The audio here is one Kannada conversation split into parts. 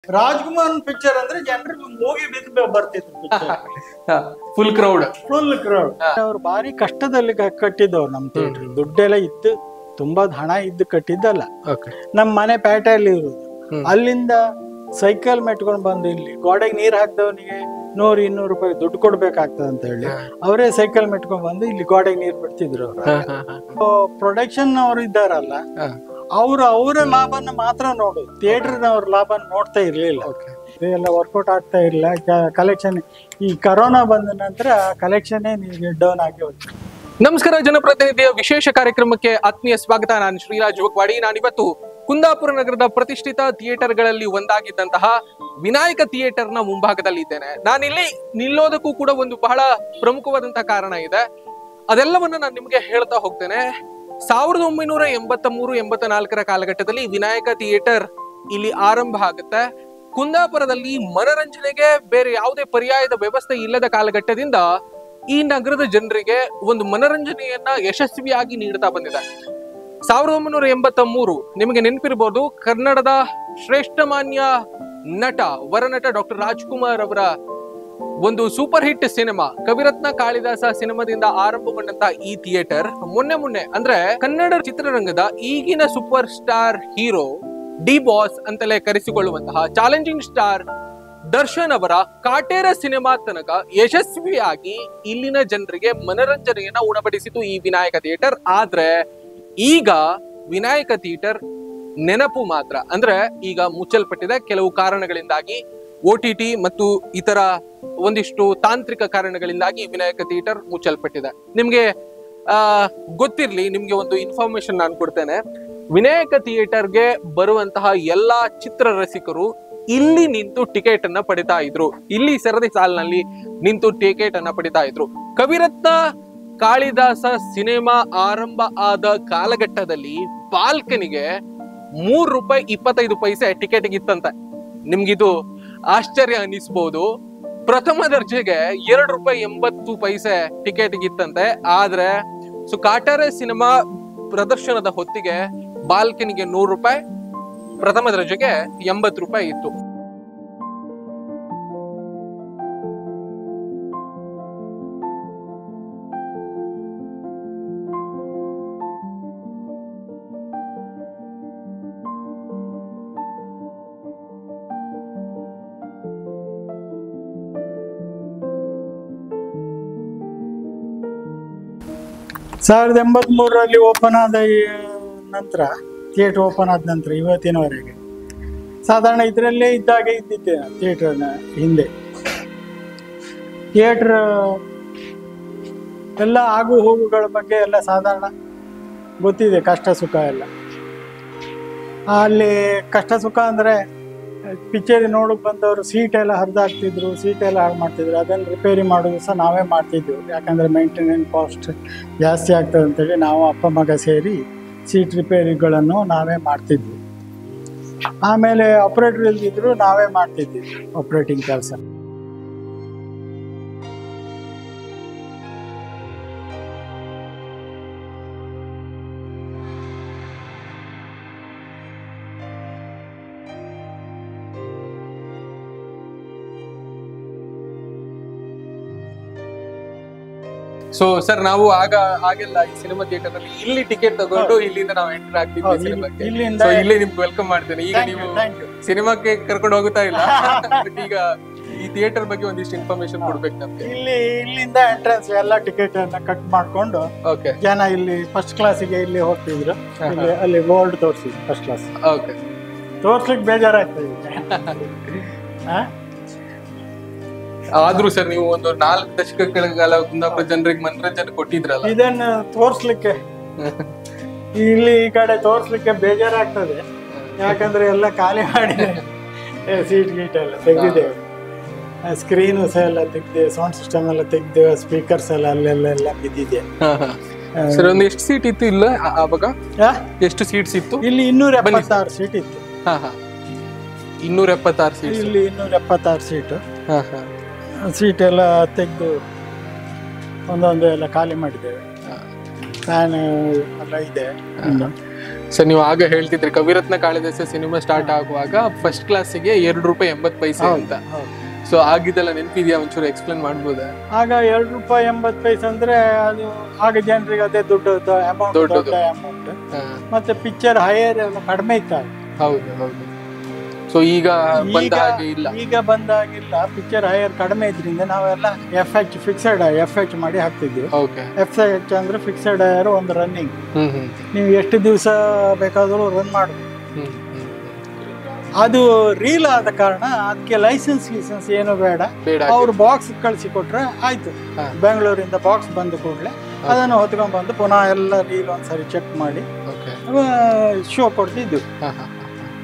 ರಾಜ್ಕುಮಾರ್ ಪಿಕ್ಚರ್ ಅಂದ್ರೆ ಜನರಿಗೆ ಮೂಗಿ ಬಿದ್ದು ಬರ್ತಿದ್ರು picture full crowd full crowd ಅವ್ರು ಭಾರಿ ಕಷ್ಟದಲ್ಲಿ ಕ- ಕಟ್ಟಿದ್ದವ್ರು ನಮ್ ಥಿಯೇಟರ್ ದುಡ್ಡೆಲ್ಲ ಇದ್ದು ತುಂಬಾ ಹಣ ಇದ್ದು ಕಟ್ಟಿದ್ದಲ್ಲ ಓಕೆ ನಮ್ ಮನೆ ಪೇಟೆಯಲ್ಲಿ ಇರುದು ಹ್ಮ್. ಅಲ್ಲಿಂದ ಸೈಕಲ್ ಮೆಟ್ಕೊಂಡ್ ಬಂದು ಇಲ್ಲಿ ಗೋಡೆಗೆ ನೀರ್ ಹಾಕ್ದವನಿಗೆ ನೂರ್ ಇನ್ನೂರು ರೂಪಾಯಿ ದುಡ್ಡು ಕೊಡ್ಬೇಕಾಗ್ತದೆ ಅಂತ ಹೇಳಿ ಅವರೇ ಸೈಕಲ್ ಮೆಟ್ಕೊಂಡ್ ಬಂದು ಇಲ್ಲಿ ಗೋಡೆಗೆ ನೀರ್ ಬಿಡ್ತಿದ್ರು ಅವ್ರು ಪ್ರೊಡಕ್ಷನ್ ಅವರು ಇದ್ದಾರಲ್ಲ ಅವ್ರು ಅವರ ಲಾಭನ ಮಾತ್ರ ನೋಡು ಥಿಯೇಟರ್ನವ್ರ ಲಾಭ ನೋಡ್ತಾ ಇರ್ಲಿಲ್ಲ ಇದೆಲ್ಲ ವರ್ಕೌಟ್ ಆಗ್ತಾ ಇರಲಿಲ್ಲ ಕಲೆಕ್ಷನ್ ಈ ಕರೋನಾ ಬಂದ ನಂತರ ಕಲೆಕ್ಷನ್ ಡೌನ್ ಆಗಿ ಹೋಯ್ತು ನಮಸ್ಕಾರ ಜನಪ್ರತಿನಿಧಿಯ ವಿಶೇಷ ಕಾರ್ಯಕ್ರಮಕ್ಕೆ ಆತ್ಮೀಯ ಸ್ವಾಗತ ನಾನು ಶ್ರೀರಾಜ್ ಜೋಗವಾಡಿ ನಾನಿವತ್ತು ಕುಂದಾಪುರ ನಗರದ ಪ್ರತಿಷ್ಠಿತ ಥಿಯೇಟರ್ಗಳಲ್ಲಿ ಒಂದಾಗಿದ್ದಂತಹ ವಿನಾಯಕ ಥಿಯೇಟರ್ನ ಮುಂಭಾಗದಲ್ಲಿ ಇದ್ದೇನೆ ನಾನಿಲ್ಲಿ ನಿಲ್ಲೋದಕ್ಕೂ ಕೂಡ ಒಂದು ಬಹಳ ಪ್ರಮುಖವಾದಂತಹ ಕಾರಣ ಇದೆ ಅದೆಲ್ಲವನ್ನ ನಾನು ನಿಮಗೆ ಹೇಳ್ತಾ ಹೋಗ್ತೇನೆ ಸಾವಿರದ ಒಂಬೈನೂರ ಎಂಬತ್ತ ಮೂರು ಎಂಬತ್ತ ನಾಲ್ಕರ ಕಾಲಘಟ್ಟದಲ್ಲಿ ವಿನಾಯಕ ಥಿಯೇಟರ್ ಇಲ್ಲಿ ಆರಂಭ ಆಗುತ್ತೆ ಕುಂದಾಪುರದಲ್ಲಿ ಮನರಂಜನೆಗೆ ಬೇರೆ ಯಾವುದೇ ಪರ್ಯಾಯದ ವ್ಯವಸ್ಥೆ ಇಲ್ಲದ ಕಾಲಘಟ್ಟದಿಂದ ಈ ನಗರದ ಜನರಿಗೆ ಒಂದು ಮನರಂಜನೆಯನ್ನ ಯಶಸ್ವಿಯಾಗಿ ನೀಡ್ತಾ ಬಂದಿದೆ ಸಾವಿರದ ಒಂಬೈನೂರ ಎಂಬತ್ತ ಮೂರು ನಿಮಗೆ ನೆನಪಿರ್ಬೋದು ಕನ್ನಡದ ಶ್ರೇಷ್ಠಮಾನ್ಯ ನಟ ವರನಟ ಡಾಕ್ಟರ್ ರಾಜ್ಕುಮಾರ್ ಅವರ ಒಂದು super hit cinema Kaviratna Kalidasa ಸಿನಿಮಾದಿಂದ ಆರಂಭಗೊಂಡಂತ ಈ ಥಿಯೇಟರ್ ಮೊನ್ನೆ ಮೊನ್ನೆ ಅಂದ್ರೆ ಕನ್ನಡ ಚಿತ್ರರಂಗದ ಈಗಿನ super star hero D boss ಅಂತಲೇ ಕರೆಸಿಕೊಳ್ಳುವಂತಹ ಚಾಲೆಂಜಿಂಗ್ ಸ್ಟಾರ್ ದರ್ಶನ್ ಅವರ ಕಾಟೇರ ಸಿನಿಮಾ ತನಕ ಯಶಸ್ವಿಯಾಗಿ ಇಲ್ಲಿನ ಜನರಿಗೆ ಮನರಂಜನೆಯನ್ನ ಉಣಬಡಿಸಿತು ಈ ವಿನಾಯಕ ಥಿಯೇಟರ್ ಆದ್ರೆ ಈಗ ವಿನಾಯಕ ಥಿಯೇಟರ್ ನೆನಪು ಮಾತ್ರ ಅಂದ್ರೆ ಈಗ ಮುಚ್ಚಲ್ಪಟ್ಟಿದೆ ಕೆಲವು ಕಾರಣಗಳಿಂದಾಗಿ ಒ ಟಿ ಟಿ ಮತ್ತು ಇತರ ಒಂದಿಷ್ಟು ತಾಂತ್ರಿಕ ಕಾರಣಗಳಿಂದಾಗಿ ವಿನಾಯಕ ಥಿಯೇಟರ್ ಮುಚ್ಚಲ್ಪಟ್ಟಿದೆ ನಿಮ್ಗೆ ಆ ಗೊತ್ತಿರ್ಲಿ ನಿಮ್ಗೆ ಒಂದು ಇನ್ಫಾರ್ಮೇಶನ್ ನಾನು ಕೊಡ್ತೇನೆ ವಿನಾಯಕ ಥಿಯೇಟರ್ಗೆ ಬರುವಂತಹ ಎಲ್ಲಾ ಚಿತ್ರ ರಸಿಕರು ಇಲ್ಲಿ ನಿಂತು ಟಿಕೆಟ್ ಅನ್ನ ಪಡಿತಾ ಇದ್ರು ಇಲ್ಲಿ ಸರದಿ ಸಾಲಿನಲ್ಲಿ ನಿಂತು ಟಿಕೆಟ್ ಅನ್ನ ಪಡಿತಾ ಇದ್ರು ಕವಿರತ್ನ ಕಾಳಿದಾಸ ಸಿನಿಮಾ ಆರಂಭ ಆದ ಕಾಲಘಟ್ಟದಲ್ಲಿ ಬಾಲ್ಕನಿಗೆ ಮೂರ್ ರೂಪಾಯಿ ಇಪ್ಪತ್ತೈದು ಪೈಸೆ ಟಿಕೆಟ್ ಇತ್ತಂತೆ ನಿಮ್ಗಿದು ಆಶ್ಚರ್ಯ ಅನ್ನಿಸ್ಬೋದು ಪ್ರಥಮ ದರ್ಜೆಗೆ ಎರಡು ರೂಪಾಯಿ ಎಂಬತ್ತು ಪೈಸೆ ಟಿಕೆಟ್ ಇತ್ತಂತೆ ಆದ್ರೆ ಸೊ ಕಾಟರೆ ಸಿನಿಮಾ ಪ್ರದರ್ಶನದ ಹೊತ್ತಿಗೆ ಬಾಲ್ಕನಿಗೆ ನೂರು ರೂಪಾಯಿ ಪ್ರಥಮ ದರ್ಜೆಗೆ ಎಂಬತ್ತು ರೂಪಾಯಿ ಇತ್ತು ಸಾವಿರದ ಎಂಬತ್ ಮೂರರಲ್ಲಿ ಓಪನ್ ಆದ ಈ ನಂತರ ಥಿಯೇಟರ್ ಓಪನ್ ಆದ ನಂತರ ಇವತ್ತಿನವರೆಗೆ ಸಾಧಾರಣ ಇದರಲ್ಲೇ ಇದ್ದಾಗೆ ಇದ್ದಿದ್ದೆ ಥಿಯೇಟರ್ನ ಹಿಂದೆ ಥಿಯೇಟರ್ ಎಲ್ಲ ಆಗು ಹೋಗುಗಳ ಬಗ್ಗೆ ಎಲ್ಲ ಸಾಧಾರಣ ಗೊತ್ತಿದೆ ಕಷ್ಟ ಸುಖ ಎಲ್ಲ ಅಲ್ಲಿ ಕಷ್ಟ ಸುಖ ಅಂದರೆ ಪಿಕ್ಚರ್ ನೋಡಕ್ ಬಂದವರು ಸೀಟ್ ಎಲ್ಲ ಹರಿದಾಕ್ತಿದ್ರು ಸೀಟ್ ಎಲ್ಲ ಹಾಳು ಮಾಡ್ತಿದ್ರು ಅದನ್ನು ರಿಪೇರಿ ಮಾಡೋದು ಸಹ ನಾವೇ ಮಾಡ್ತಿದ್ವಿ ಯಾಕಂದರೆ ಮೇಂಟೆನೆನ್ಸ್ ಕಾಸ್ಟ್ ಜಾಸ್ತಿ ಆಗ್ತದೆ ಅಂತೇಳಿ ನಾವು ಅಪ್ಪ ಮಗ ಸೇರಿ ಸೀಟ್ ರಿಪೇರಿಗಳನ್ನು ನಾವೇ ಮಾಡ್ತಿದ್ವಿ ಆಮೇಲೆ ಆಪ್ರೇಟರ್ ಇಲ್ದಿದ್ರು ನಾವೇ ಮಾಡ್ತಿದ್ವಿ ಆಪ್ರೇಟಿಂಗ್ ಕೆಲಸ ಸೊ ಸರ್ ನಾವು ಆಗ ಆಗೆಲ್ಲ ಈ ಸಿನಿಮಾ ಥಿಯೇಟರ್ ಅಲ್ಲಿ ಇಲ್ಲಿ ಟಿಕೆಟ್ ತಗೊಂಡು ಇಲ್ಲಿಂದ ನಾವು ಎಂಟರ್ ಆಗ್ತಿದ್ವಿ ಹೌದು, ಇಲ್ಲಿ- ಸಿನಿಮಾಕ್ಕೆ ಇಲ್ಲಿಂದ ಸೊ ಇಲ್ಲಿ ನಿಮ್ಗೆ ವೆಲ್ಕಮ್ ಮಾಡ್ತೇನೆ ಈಗ ನೀವು ಥ್ಯಾಂಕ್ ಯು ಸಿನಿಮಾಕ್ಕೆ ಕರ್ಕೊಂಡು ಹೋಗುತ್ತಾ ಇಲ್ಲ ಅದಕ್ಕೆ ಈಗ ಈ ಥಿಯೇಟರ್ ಬಗ್ಗೆ ಒಂದಿಷ್ಟು ಇನ್ಫಾರ್ಮೇಶನ್ ಕೊಡ್ಬೇಕು ನಮ್ಗೆ ಇಲ್ಲಿ ಇಲ್ಲಿಂದ ಎಂಟ್ರೆನ್ಸ್ ಎಲ್ಲ ಟಿಕೆಟ್ ಅನ್ನ ಕಟ್ ಮಾಡ್ಕೊಂಡು ಓಕೆ ಜನ ಇಲ್ಲಿ ಫಸ್ಟ್ ಕ್ಲಾಸಿಗೆ ಇಲ್ಲಿ ಹೋಗ್ತಿದ್ರು ಇಲ್ಲಿ ಅಲ್ಲಿ ಬೋರ್ಡ್ ತೋರಿಸಿ ಫಸ್ಟ್ ಕ್ಲಾಸ್ ಓಕೆ ತೋರ್ಸ್ಲಿಕ್ಕೆ ಬೇಜಾರಾಗ್ತದೆ ಹಾ ಆದ್ರೂ ಸರ್ ನೀವು ಒಂದು ನಾಲ್ಕು ದಶಕಗಳ ಕಾಲ ಕುಂದಾಪುರ ಜನರಿಗೆ ಮನರಂಜನೆ ಕೊಟ್ಟಿದ್ರಲ್ಲ ಇದನ್ನ ತೋರ್ಸ್ಲಿಕ್ಕೆ ಇಲ್ಲಿ ಈ ಕಡೆ ತೋರ್ಸ್ಲಿಕ್ಕೆ ಬೇಜಾರಾಗ್ತದೆ ಯಾಕಂದ್ರೆ ಎಲ್ಲ ಖಾಲಿ ಮಾಡಿ ಸೀಟ್ ಗೀಟ್ ಎಲ್ಲ ತೆಗ್ದಿದ್ದೇವೆ ಸ್ಕ್ರೀನು ಸಹ ಎಲ್ಲ ತೆಗ್ದೆ ಸೌಂಡ್ ಸಿಸ್ಟಮ್ ಎಲ್ಲ ತೆಗ್ದೇವೆ ಸ್ಪೀಕರ್ಸ್ ಎಲ್ಲ ಅಲ್ಲೆಲ್ಲ ಎಲ್ಲ ಬಿದ್ದಿದೆ ಸರ್ ಒಂದು ಎಷ್ಟು ಸೀಟ್ ಇತ್ತು ಇಲ್ಲ ಆ- ಆವಾಗ ಆ? ಎಷ್ಟು ಸೀಟ್ಸ್ ಇತ್ತು ಇಲ್ಲಿ ಇನ್ನೂರ ಬನ್ನಿ. ಎಪ್ಪತ್ತಾರು ಸೀಟ್ ಇತ್ತು ಹಾ ಹಾ ಇನ್ನೂರ ಎಪ್ಪತ್ತಾರು ಸೀಟ್ಸ್ ಇಲ್ಲಿ ಇನ್ನೂರ ಎಪ್ಪತ್ತಾರು ಸೀಟು ಹಾ ಹಾ ಸೀಟ್ ಎಲ್ಲ ತೆಗೆದು ಒಂದೊಂದು ಎಲ್ಲ ಖಾಲಿ ಮಾಡಿದ್ದೇವೆ ಫ್ಯಾನ್ ಎಲ್ಲ ಇದೆ ಇನ್ನು. ಸರ್ ನೀವು ಆಗ ಹೇಳ್ತಿದ್ರಿ ಕವಿರತ್ನ ಕಾಳಿದಾಸ ಸಿನಿಮಾ ಸ್ಟಾರ್ಟ್ ಆಗುವಾಗ ಫಸ್ಟ್ ಕ್ಲಾಸಿಗೆ ಎರಡು ರೂಪಾಯಿ ಎಂಬತ್ ಪೈಸೆ ಅಂತ ಹೌದು. ಸೊ ಆಗಿದ್ದೆಲ್ಲ ನೆನಪಿದ್ಯಾ ಒಂಚೂರು ಎಕ್ಸ್ಪ್ಲೇನ್ ಮಾಡ್ಬೋದಾ ಆಗ ಎರಡು ರೂಪಾಯಿ ಎಂಬತ್ತು ಪೈಸೆ ಅಂದ್ರೆ ಅದು ಆಗ ಜನರಿಗೆ ಅದೇ ದುಡ್ಡು ಅಮೌಂಟ್ ದೊಡ್ಡದು. ದೊಡ್ಡ ಅಮೌಂಟ್ ಹಾ, ಮತ್ತೆ ಪಿಕ್ಚರ್ ಹೈಯರ್ ಎಲ್ಲ ಕಡಿಮೆ ಇತ್ತು ಆಗ. ಹೌದು ಹೌದು ಸೊ ಈಗ ಬಂದ ಈಗ ಹಾಗೆ ಇಲ್ಲ ಈಗ ಬಂದಾಗಿಲ್ಲ ಪಿಕ್ಚರ್ ಹೈಯರ್ ಕಡಿಮೆ ಇದ್ರಿಂದ ನಾವೆಲ್ಲ F H fixed F H ಮಾಡಿ ಹಾಕ್ತಿದ್ವಿ ಓಕೆ ಎಫ್ ಎಚ್ ಅಂದ್ರೆ ಫಿಕ್ಸೆಡ್ ಹೈಯರ್ ಒಂದು ರನ್ನಿಂಗ್ ಹ್ಮ್ ಹ್ಮ್ ನೀವು ಎಷ್ಟು ದಿವಸ ಬೇಕಾದರೂ ರನ್ ಮಾಡ್ಬೋದು ಹ್ಮ್ ಹ್ಮ್ ಅದು ರೀಲ್ ಆದ ಕಾರಣ ಅದಕ್ಕೆ ಲೈಸೆನ್ಸ್ ಗಿಸೆನ್ಸ್ ಏನು ಬೇಡ ಬೇಡ ಅವ್ರು ಬಾಕ್ಸ್ ಕಳಿಸಿ ಕೊಟ್ರೆ ಆಯ್ತು ಹಾ. ಬೆಂಗಳೂರಿಂದ ಬಾಕ್ಸ್ ಬಂದ ಕೂಡಲೇ ಅದನ್ನು ಹೊತ್ಕೊಂಡ್ ಬಂದು ಪುನಃ ಎಲ್ಲ ರೀಲ್ ಒಂದ್ಸರಿ ಚೆಕ್ ಮಾಡಿ ಓಕೆ ಶೋ ಕೊಡ್ತಿದ್ವಿ ಹಾ ಹಾ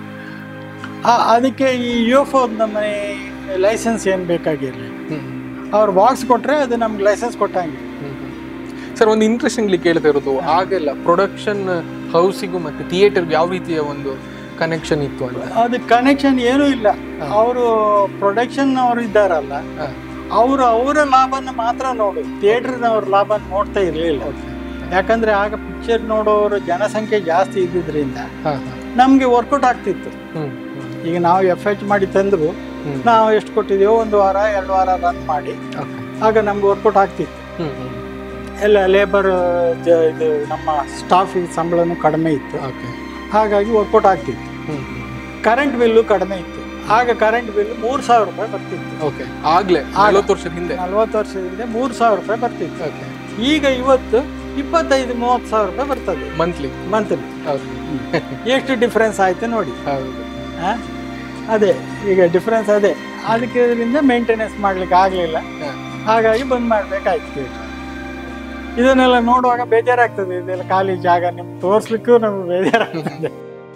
ಆ- ಅದಕ್ಕೆ ಈ ಯುಎಫ್ಒ ನಮ್ಮನೆ ಲೈಸೆನ್ಸ್ ಏನು ಬೇಕಾಗಿರಲಿಲ್ಲ ಹ್ಮ್ ಅವ್ರು ಬಾಕ್ಸ್ ಕೊಟ್ರೆ ಅದು ನಮ್ಗೆ ಲೈಸೆನ್ಸ್ ಕೊಟ್ಟಂಗೆ ಸರ್ ಒಂದು ಇಂಟ್ರೆಸ್ಟಿಂಗ್ಲಿ ಕೇಳ್ತಾ ಇರೋದು ಆಗೆಲ್ಲ ಪ್ರೊಡಕ್ಷನ್ ಹೌಸಿಗೂ ಮತ್ತೆ ಥಿಯೇಟರ್ಗೆ ಯಾವ ರೀತಿಯ ಒಂದು ಕನೆಕ್ಷನ್ ಇತ್ತು ಅಂತ ಅದು ಕನೆಕ್ಷನ್ ಏನೂ ಇಲ್ಲ ಅವರು ಪ್ರೊಡಕ್ಷನ್ ಅವರು ಇದ್ದಾರಲ್ಲ ಹಾ. ಅವರು ಅವರ ಲಾಭನ ಮಾತ್ರ ನೋಡು ಥಿಯೇಟರ್ನವ್ರ ಲಾಭ ನೋಡ್ತಾ ಇರಲಿಲ್ಲ ಯಾಕಂದ್ರೆ ಆಗ ಪಿಕ್ಚರ್ ನೋಡೋರು ಜನಸಂಖ್ಯೆ ಜಾಸ್ತಿ ಇದ್ದಿದ್ರಿಂದ ಹಾ ಹಾ ನಮಗೆ ವರ್ಕೌಟ್ ಆಗ್ತಿತ್ತು ಹ್ಮ್ ಈಗ ನಾವು ಎಫ್ ಎಚ್ ಮಾಡಿ ತಂದು ಹ್ಮ್ ನಾವು ಎಷ್ಟು ಕೊಟ್ಟಿದ್ದೀವೋ ಒಂದು ವಾರ ಎರಡು ವಾರ ರನ್ ಮಾಡಿ ಓಕೆ ಆಗ ನಮ್ಗೆ ವರ್ಕೌಟ್ ಆಗ್ತಿತ್ತು ಹ್ಮ್ ಹ್ಮ್ ಎಲ್ಲ ಲೇಬರ್ ಇದು ನಮ್ಮ ಸ್ಟಾಫಿಗೆ ಸಂಬಳನೂ ಕಡಿಮೆ ಇತ್ತು ಓಕೆ ಹಾಗಾಗಿ ವರ್ಕೌಟ್ ಆಗ್ತಿತ್ತು ಹ್ಮ್ ಕರೆಂಟ್ ಬಿಲ್ಲು ಕಡಿಮೆ ಇತ್ತು ಆಗ ಕರೆಂಟ್ ಬಿಲ್ ಮೂರು ಸಾವಿರ ರೂಪಾಯಿ ಬರ್ತಿತ್ತು ಓಕೆ ಆಗ್ಲೇ ನಲವತ್ತು ವರ್ಷದ ಹಿಂದೆ ನಲ್ವತ್ತು ವರ್ಷದಿಂದ ಮೂರು ಸಾವಿರ ರೂಪಾಯಿ ಬರ್ತಿತ್ತು ಓಕೆ ಈಗ ಇವತ್ತು ಇಪ್ಪತ್ತೈದು ಮೂವತ್ತು ಸಾವಿರ ರೂಪಾಯಿ ಬರ್ತದೆ ಮಂತ್ಲಿ ಮಂತ್ಲಿ ಹೌದು ಎಷ್ಟು ಡಿಫ್ರೆನ್ಸ್ ಆಯ್ತು ನೋಡಿ ಹೌದು ಆ? ಅದೇ ಈಗ ಡಿಫ್ರೆನ್ಸ್ ಅದೇ ಅದಕ್ಕೆ ಇದರಿಂದ ಮೇಂಟೆನೆನ್ಸ್ ಮಾಡ್ಲಿಕ್ಕೆ ಆಗಲಿಲ್ಲ ಹಾ. ಹಾಗಾಗಿ ಬಂದ್ ಮಾಡ್ಬೇಕಾಯ್ತು theatre. ಇದನ್ನೆಲ್ಲ ನೋಡುವಾಗ ಬೇಜಾರಾಗ್ತದೆ ಇದೆಲ್ಲ ಖಾಲಿ ಜಾಗ ನಿಮ್ಗೆ ತೋರಿಸ್ಲಿಕ್ಕೂ ನಮ್ಗೆ ಬೇಜಾರಾಗ್ತದೆ